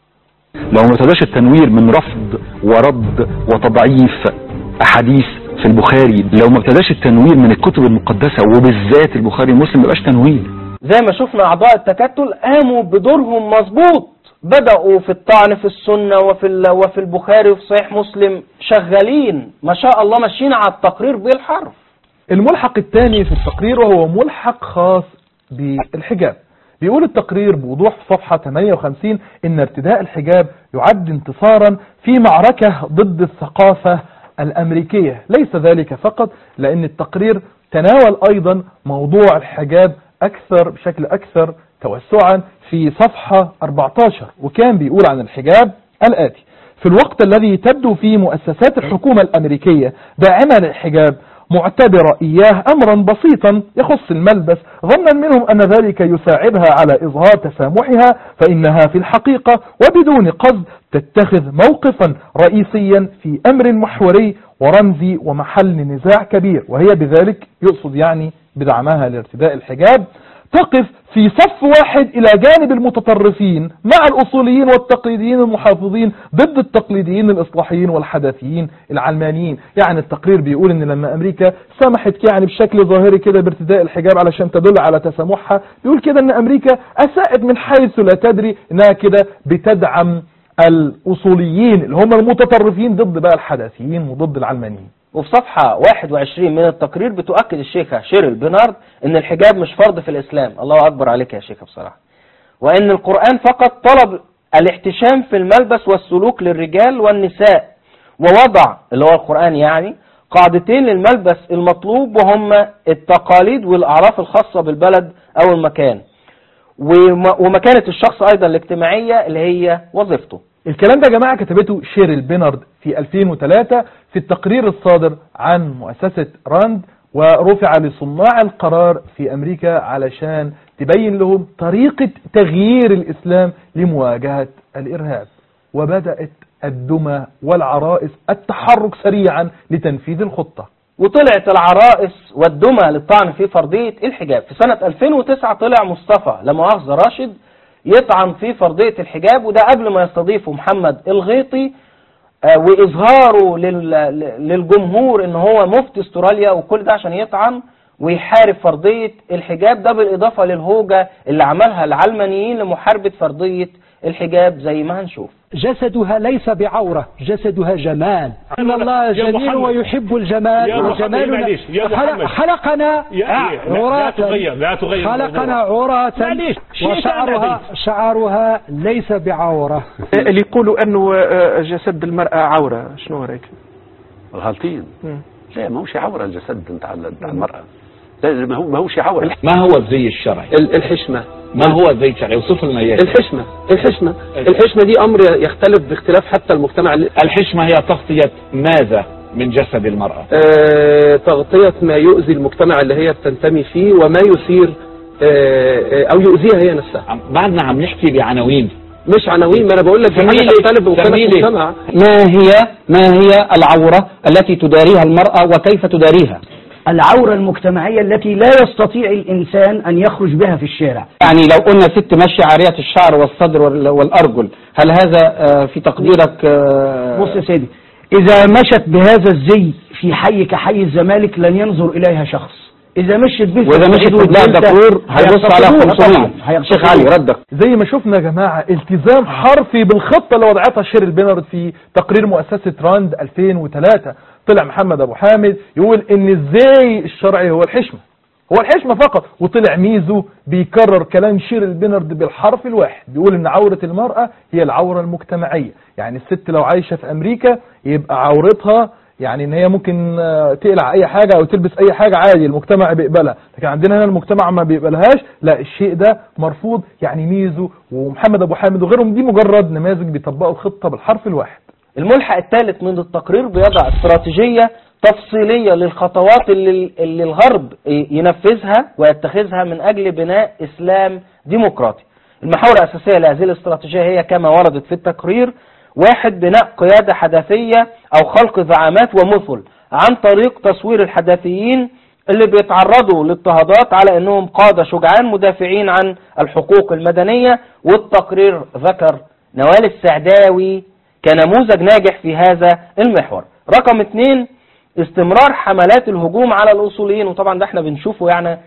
لو ما ابتداش التنوير من رفض ورد وتضعيف احاديث في البخاري لو ما ابتداش التنوير من الكتب المقدسة وبالذات البخاري ومسلم ما يبقاش تنوير زي ما شفنا أعضاء التكتل قاموا بدورهم مظبوط بدأوا في الطعن في السنة وفي ال- وفي البخاري وفي صحيح مسلم شغالين ما شاء الله ماشيين على التقرير بالحرف الملحق الثاني في التقرير وهو ملحق خاص بالحجاب بيقول التقرير بوضوح في صفحة 58 ان ارتداء الحجاب يعد انتصارا في معركة ضد الثقافة الامريكية ليس ذلك فقط لان التقرير تناول ايضا موضوع الحجاب اكثر بشكل اكثر توسعا في صفحة 14 وكان بيقول عن الحجاب الاتي في الوقت الذي تبدو فيه مؤسسات الحكومة الأمريكية داعمة للحجاب معتبرة إياه أمرا بسيطا يخص الملبس ظنا منهم أن ذلك يساعدها على إظهار تسامحها فإنها في الحقيقة وبدون قصد تتخذ موقفا رئيسيا في أمر محوري ورمزي ومحل نزاع كبير وهي بذلك يقصد يعني بدعمها لارتداء الحجاب تقف في صف واحد إلى جانب المتطرفين مع الأصوليين والتقليديين المحافظين ضد التقليديين الإصلاحيين والحداثيين العلمانيين يعني التقرير بيقول إن لما أمريكا سمحت يعني بشكل ظاهري كده بارتداء الحجاب علشان تدل على تسامحها بيقول كده إن أمريكا أساءت من حيث لا تدري إنها كده بتدعم الأصوليين اللي هم المتطرفين ضد بقى الحداثيين وضد العلمانيين وفي صفحة 21 من التقرير بتؤكد الشيخة شيرل بنارد ان الحجاب مش فرض في الاسلام الله اكبر عليك يا شيخة بصراحة وان القرآن فقط طلب الاحتشام في الملبس والسلوك للرجال والنساء ووضع اللي هو القرآن يعني قاعدتين للملبس المطلوب وهما التقاليد والاعراف الخاصة بالبلد او المكان وم- ومكانة الشخص ايضا الاجتماعية اللي هي وظيفته الكلام ده يا جماعة كتبته شيريل بينارد في 2003 في التقرير الصادر عن مؤسسة راند ورفع لصناع القرار في أمريكا علشان تبين لهم طريقة تغيير الإسلام لمواجهة الإرهاب وبدأت الدمى والعرائس التحرك سريعا لتنفيذ الخطة وطلعت العرائس والدمى للطعن في فرضية الحجاب في سنة 2009 طلع مصطفى لا مؤاخذة راشد يطعن في فرضية الحجاب وده قبل ما يستضيفه محمد الغيطي آه، وإظهاره لل- للجمهور ان هو مفتي استراليا وكل ده عشان يطعن ويحارب فرضية الحجاب ده بالإضافة للهوجة اللي عملها العلمانيين لمحاربة فرضية الحجاب زي ما هنشوف جسدها ليس بعورة جسدها جمال إن الله يا جميل محمد. ويحب الجمال يا محمد، وجمالنا معليش، يا خلق- محمد. خلقنا يا- آه، لا- لا عراة تغير- لا تغير خلقنا الموضوع. عراة معليش، شيء وشعرها ثاني شعرها ليس بعورة اللي يقولوا انه آه، جسد المرأة عورة شنو رايك؟ غالطين مم. لا ما هوش عورة الجسد بتاع بتاع المرأة لا ما هو ما هوش عورة ما هو الزي الشرعي الحشمة ما هو الزي الشرعي اوصف لنا اياه الحشمة الحشمة الحشمة دي أمر يختلف باختلاف حتى المجتمع اللي- الحشمة هي تغطية ماذا من جسد المرأة آه، تغطية ما يؤذي المجتمع اللي هي بتنتمي فيه وما يثير آه، او يؤذيها هي نفسها بعدنا عم نحكي بعناوين مش عناوين ما انا بقول لك دي حاجه زميلي- تختلف بمختلف زميلي. المجتمع ما هي ما هي العورة التي تداريها المرأة وكيف تداريها العورة المجتمعية التي لا يستطيع الإنسان أن يخرج بها في الشارع يعني لو قلنا ست ماشية عارية الشعر والصدر وال- والأرجل هل هذا آه، في تقديرك آه، بص يا سيدي إذا مشت بهذا الزي في حي كحي الزمالك لن ينظر إليها شخص إذا مشت به في وإذا مشت الصعيد قدام والدلتا دكتور هيبص على هيقتصدوها 500 طبعاً، هيقتصدوها. شيخ علي ردك زي ما شفنا يا جماعة التزام حرفي بالخطة اللي وضعتها شيرل بينارد في تقرير مؤسسة راند 2003 طلع محمد ابو حامد يقول ان ازاي الشرعي هو الحشمة هو الحشمة فقط وطلع ميزو بيكرر كلام شيرل بينارد بالحرف الواحد بيقول ان عورة المرأة هي العورة المجتمعية يعني الست لو عايشة في امريكا يبقى عورتها يعني ان هي ممكن آه، تقلع اي حاجة او تلبس اي حاجة عادي المجتمع بيقبلها لكن عندنا هنا المجتمع ما بيقبلهاش لا الشيء ده مرفوض يعني ميزو ومحمد ابو حامد وغيرهم دي مجرد نماذج بيطبقوا الخطة بالحرف الواحد الملحق الثالث من التقرير بيضع استراتيجية تفصيلية للخطوات اللي, اللي الغرب ينفذها ويتخذها من أجل بناء إسلام ديمقراطي المحاور الأساسية لهذه الاستراتيجية هي كما وردت في التقرير واحد بناء قيادة حداثية أو خلق زعامات ومثل عن طريق تصوير الحداثيين اللي بيتعرضوا لاضطهادات على انهم قادة شجعان مدافعين عن الحقوق المدنية والتقرير ذكر نوال السعداوي كنموذج ناجح في هذا المحور رقم اثنين استمرار حملات الهجوم على الأصوليين وطبعا ده احنا بنشوفه يعني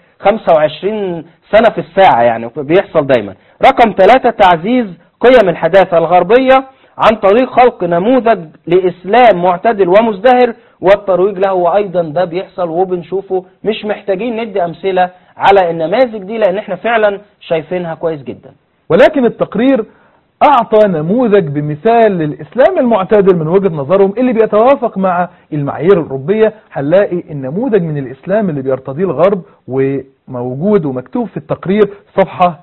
25 سنة في الساعة يعني بيحصل دايما رقم ثلاثة تعزيز قيم الحداثة الغربية عن طريق خلق نموذج لإسلام معتدل ومزدهر والترويج له وأيضا ده بيحصل وبنشوفه مش محتاجين ندي أمثلة على النماذج دي لأن احنا فعلا شايفينها كويس جدا ولكن التقرير أعطى نموذج بمثال للإسلام المعتدل من وجهة نظرهم اللي بيتوافق مع المعايير الأوروبية هنلاقي النموذج من الإسلام اللي بيرتضيه الغرب وموجود ومكتوب في التقرير صفحة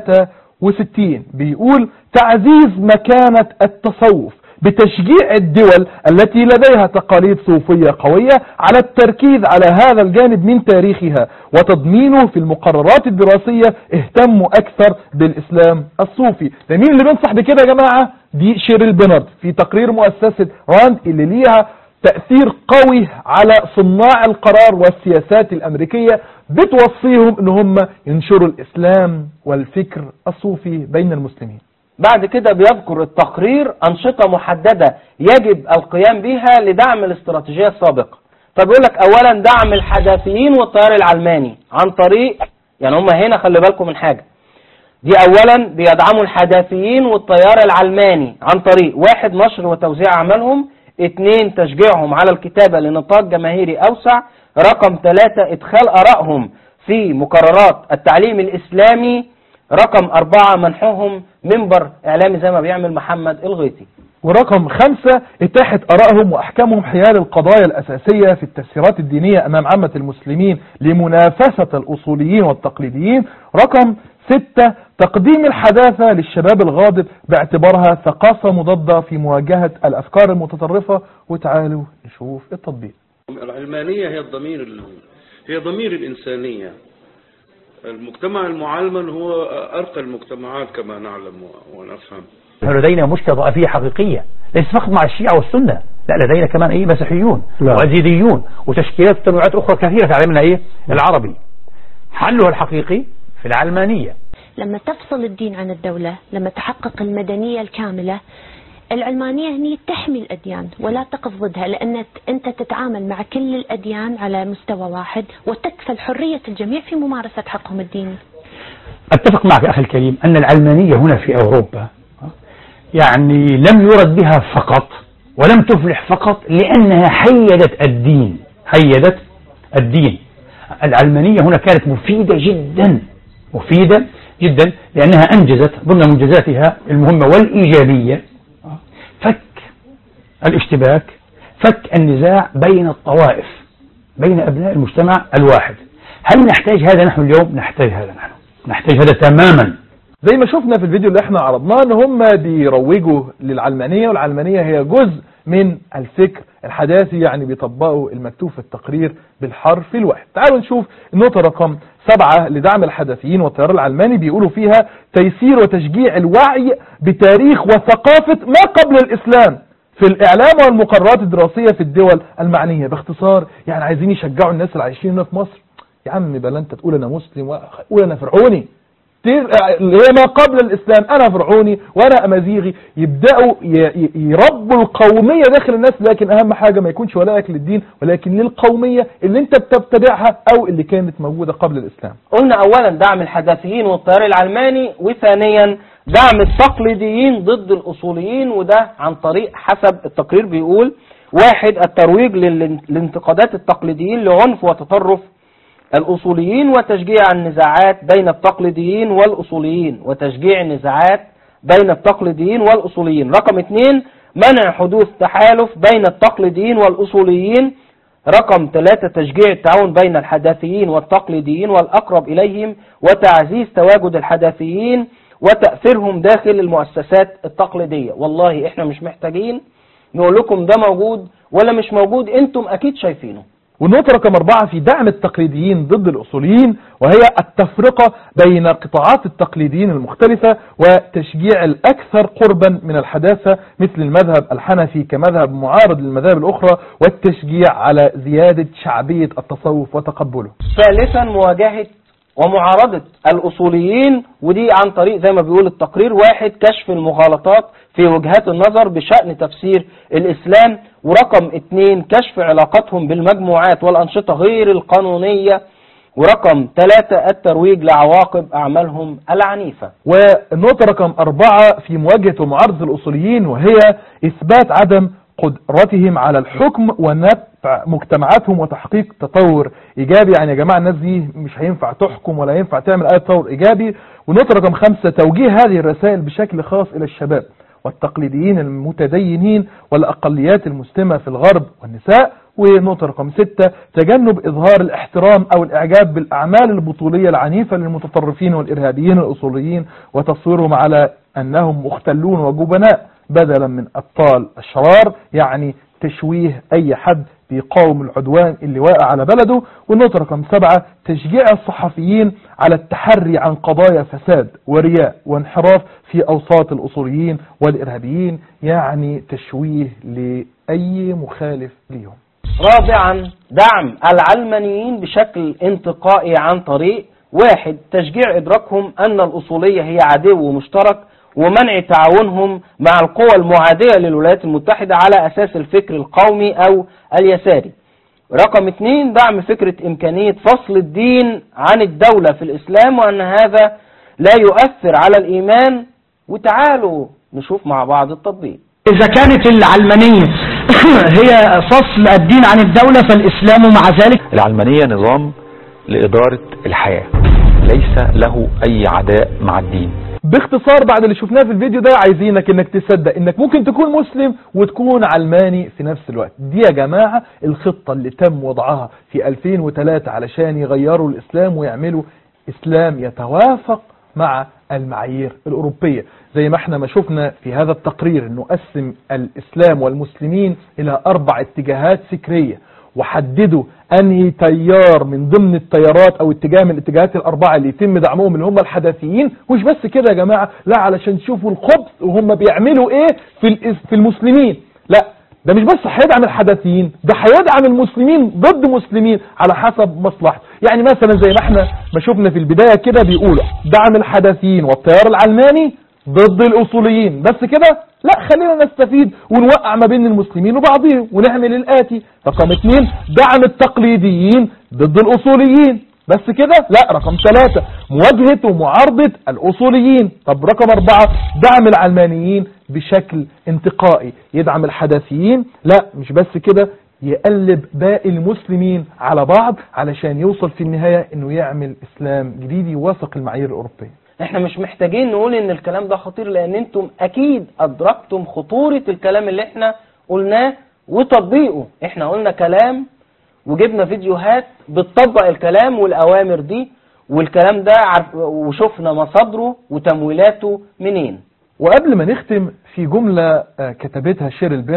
63 بيقول تعزيز مكانة التصوف بتشجيع الدول التي لديها تقاليد صوفية قوية على التركيز على هذا الجانب من تاريخها وتضمينه في المقررات الدراسية اهتموا أكثر بالإسلام الصوفي ده مين اللي بينصح بكده يا جماعة دي شيريل بينارد في تقرير مؤسسة راند اللي ليها تأثير قوي على صناع القرار والسياسات الأمريكية بتوصيهم ان هم ينشروا الإسلام والفكر الصوفي بين المسلمين بعد كده بيذكر التقرير أنشطة محددة يجب القيام بها لدعم الاستراتيجية السابقة فبيقول لك أولا دعم الحداثيين والتيار العلماني عن طريق يعني هم هنا خلي بالكم من حاجة دي أولا بيدعموا الحداثيين والتيار العلماني عن طريق واحد نشر وتوزيع أعمالهم اثنين تشجيعهم على الكتابة لنطاق جماهيري أوسع رقم ثلاثة إدخال آرائهم في مقررات التعليم الإسلامي رقم أربعة منحهم منبر إعلامي زي ما بيعمل محمد الغيطي ورقم خمسة اتاحة ارائهم واحكامهم حيال القضايا الاساسية في التفسيرات الدينية امام عامة المسلمين لمنافسة الاصوليين والتقليديين رقم ستة تقديم الحداثة للشباب الغاضب باعتبارها ثقافة مضادة في مواجهة الافكار المتطرفة وتعالوا نشوف التطبيق العلمانية هي الضمير ال- هي ضمير الإنسانية المجتمع المعلمن هو أرقى المجتمعات كما نعلم و- ونفهم نحن لدينا مشكلة ضعفية حقيقية ليس فقط مع الشيعة والسنة لا لدينا كمان ايه مسيحيون نعم. وازيديون وتشكيلات وتنوعات اخرى كثيرة في عالمنا ايه العربي حلها الحقيقي في العلمانية لما تفصل الدين عن الدولة لما تحقق المدنية الكاملة العلمانية هي تحمي الأديان ولا تقف ضدها لأن أنت تتعامل مع كل الأديان على مستوى واحد وتكفل حرية الجميع في ممارسة حقهم الديني اتفق معك اخي الكريم ان العلمانية هنا في اوروبا يعني لم يرد بها فقط ولم تفلح فقط لانها حيدت الدين حيدت الدين العلمانية هنا كانت مفيدة جدا مفيدة جدا لانها انجزت ضمن منجزاتها المهمة والايجابية فك الاشتباك فك النزاع بين الطوائف بين ابناء المجتمع الواحد هل نحتاج هذا نحن اليوم نحتاج هذا نحن نحتاج هذا تماما زي ما شفنا في الفيديو اللي احنا عرضناه ان هم بيروجوا للعلمانية والعلمانية هي جزء من الفكر الحداثي يعني بيطبقوا المكتوب في التقرير بالحرف الواحد تعالوا نشوف النقطة رقم سبعة لدعم الحدثيين والتيار العلماني بيقولوا فيها تيسير وتشجيع الوعي بتاريخ وثقافة ما قبل الإسلام في الإعلام والمقررات الدراسية في الدول المعنية باختصار يعني عايزين يشجعوا الناس اللي عايشين هنا في مصر يا عم بلا انت تقول انا مسلم وقول انا فرعوني اللي هي ما قبل الاسلام انا فرعوني وانا امازيغي يبداوا ي- ي- يربوا القوميه داخل الناس لكن اهم حاجه ما يكونش ولائك للدين ولكن للقوميه اللي انت بتبتدعها او اللي كانت موجوده قبل الاسلام قلنا اولا دعم الحداثيين والتيار العلماني وثانيا دعم التقليديين ضد الاصوليين وده عن طريق حسب التقرير بيقول واحد الترويج للان- للانتقادات التقليديين لعنف وتطرف الأصوليين وتشجيع النزاعات بين التقليديين والأصوليين وتشجيع النزاعات بين التقليديين والأصوليين رقم اثنين منع حدوث تحالف بين التقليديين والأصوليين رقم ثلاثة تشجيع التعاون بين الحداثيين والتقليديين والأقرب إليهم وتعزيز تواجد الحداثيين وتأثيرهم داخل المؤسسات التقليدية والله احنا مش محتاجين نقول لكم ده موجود ولا مش موجود انتم اكيد شايفينه والنقطة رقم أربعة في دعم التقليديين ضد الأصوليين وهي التفرقة بين قطاعات التقليديين المختلفة وتشجيع الأكثر قربا من الحداثة مثل المذهب الحنفي كمذهب معارض للمذاهب الأخرى والتشجيع على زيادة شعبية التصوف وتقبله ثالثا مواجهة ومعارضة الأصوليين ودي عن طريق زي ما بيقول التقرير واحد كشف المغالطات في وجهات النظر بشأن تفسير الإسلام ورقم اتنين كشف علاقتهم بالمجموعات والأنشطة غير القانونية ورقم ثلاثة الترويج لعواقب أعمالهم العنيفة والنقطة رقم أربعة في مواجهة ومعارضة الأصوليين وهي إثبات عدم قدرتهم على الحكم ونفع مجتمعاتهم وتحقيق تطور إيجابي يعني يا جماعة الناس دي مش هينفع تحكم ولا ينفع تعمل أي تطور إيجابي ونقطة رقم خمسة توجيه هذه الرسائل بشكل خاص إلى الشباب والتقليديين المتدينين والأقليات المسلمة في الغرب والنساء ونقطة رقم ستة تجنب إظهار الاحترام أو الإعجاب بالأعمال البطولية العنيفة للمتطرفين والإرهابيين الأصوليين وتصويرهم على أنهم مختلون وجبناء بدلا من أبطال الشرار يعني تشويه أي حد بيقاوم العدوان اللي واقع على بلده والنقطة رقم سبعة تشجيع الصحفيين على التحري عن قضايا فساد ورياء وانحراف في أوساط الأصوليين والإرهابيين يعني تشويه لأي مخالف ليهم رابعا دعم العلمانيين بشكل انتقائي عن طريق واحد تشجيع إدراكهم أن الأصولية هي عدو مشترك ومنع تعاونهم مع القوى المعادية للولايات المتحدة على أساس الفكر القومي أو اليساري رقم اثنين دعم فكرة إمكانية فصل الدين عن الدولة في الإسلام وأن هذا لا يؤثر على الإيمان وتعالوا نشوف مع بعض التطبيق إذا كانت العلمانية هي فصل الدين عن الدولة فالإسلام مع ذلك العلمانية نظام لإدارة الحياة ليس له أي عداء مع الدين باختصار بعد اللي شفناه في الفيديو ده عايزينك انك تصدق انك ممكن تكون مسلم وتكون علماني في نفس الوقت دي يا جماعة الخطة اللي تم وضعها في 2003 علشان يغيروا الاسلام ويعملوا اسلام يتوافق مع المعايير الأوروبية زي ما احنا ما شفنا في هذا التقرير انه قسم الإسلام والمسلمين إلى أربع اتجاهات فكرية وحددوا أنهي تيار من ضمن التيارات أو اتجاه من الاتجاهات الأربعة اللي يتم دعمهم اللي هم الحداثيين مش بس كده يا جماعة لا علشان تشوفوا الخبث وهم بيعملوا إيه في الإس- في المسلمين لا ده مش بس هيدعم الحداثيين ده هيدعم المسلمين ضد مسلمين على حسب مصلحته يعني مثلا زي ما احنا ما شفنا في البداية كده بيقولوا دعم الحداثيين والتيار العلماني ضد الأصوليين بس كده لا خلينا نستفيد ونوقع ما بين المسلمين وبعضهم ونعمل الآتي رقم اثنين دعم التقليديين ضد الأصوليين بس كده لا رقم ثلاثة مواجهة ومعارضة الأصوليين طب رقم أربعة دعم العلمانيين بشكل انتقائي يدعم الحداثيين لا مش بس كده يقلب باقي المسلمين على بعض علشان يوصل في النهاية انه يعمل اسلام جديد يوافق المعايير الاوروبية احنا مش محتاجين نقول ان الكلام ده خطير لان انتم اكيد ادركتم خطورة الكلام اللي احنا قلناه وتطبيقه احنا قلنا كلام وجبنا فيديوهات بتطبق الكلام والاوامر دي والكلام ده عارف وشفنا مصادره وتمويلاته منين وقبل ما نختم في جملة آه، كتبتها شيرل بينارد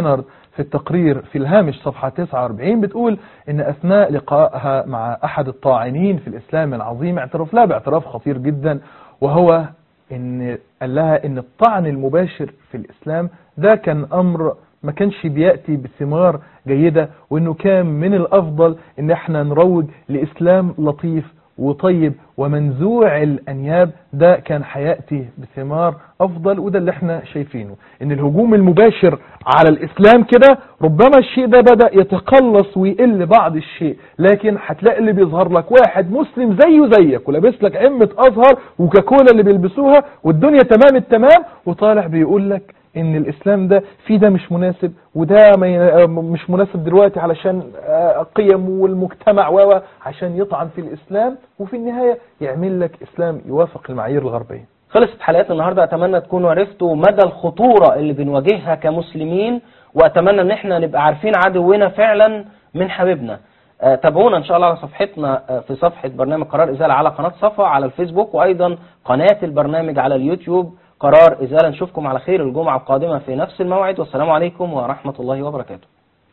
في التقرير في الهامش صفحة 49 بتقول ان اثناء لقائها مع احد الطاعنين في الاسلام العظيم اعترف لها باعتراف خطير جدا وهو ان قال لها ان الطعن المباشر في الاسلام ده كان امر ما كانش بيأتي بثمار جيدة وانه كان من الافضل ان احنا نروج لاسلام لطيف وطيب ومنزوع الانياب ده كان هيأتي بثمار افضل وده اللي احنا شايفينه ان الهجوم المباشر على الاسلام كده ربما الشيء ده بدأ يتقلص ويقل بعض الشيء لكن هتلاقي اللي بيظهر لك واحد مسلم زيه زيك ولابس لك عمة ازهر وكاكولا اللي بيلبسوها والدنيا تمام التمام وطالع بيقول لك ان الاسلام ده في ده مش مناسب وده ما ي- مش مناسب دلوقتي علشان آه، قيم والمجتمع و عشان يطعن في الاسلام وفي النهاية يعمل لك اسلام يوافق المعايير الغربية خلصت حلقات النهارده اتمنى تكونوا عرفتوا مدى الخطوره اللي بنواجهها كمسلمين واتمنى ان احنا نبقى عارفين عدونا فعلا من حبيبنا آه، تابعونا ان شاء الله على صفحتنا آه، في صفحه برنامج قرار ازاله على قناه صفا على الفيسبوك وايضا قناه البرنامج على اليوتيوب قرار ازاله نشوفكم على خير الجمعه القادمه في نفس الموعد والسلام عليكم ورحمه الله وبركاته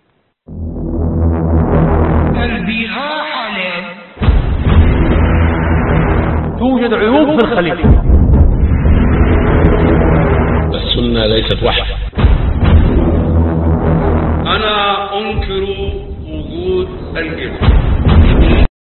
توجد عيوب في الخليفة السنة ليست وحي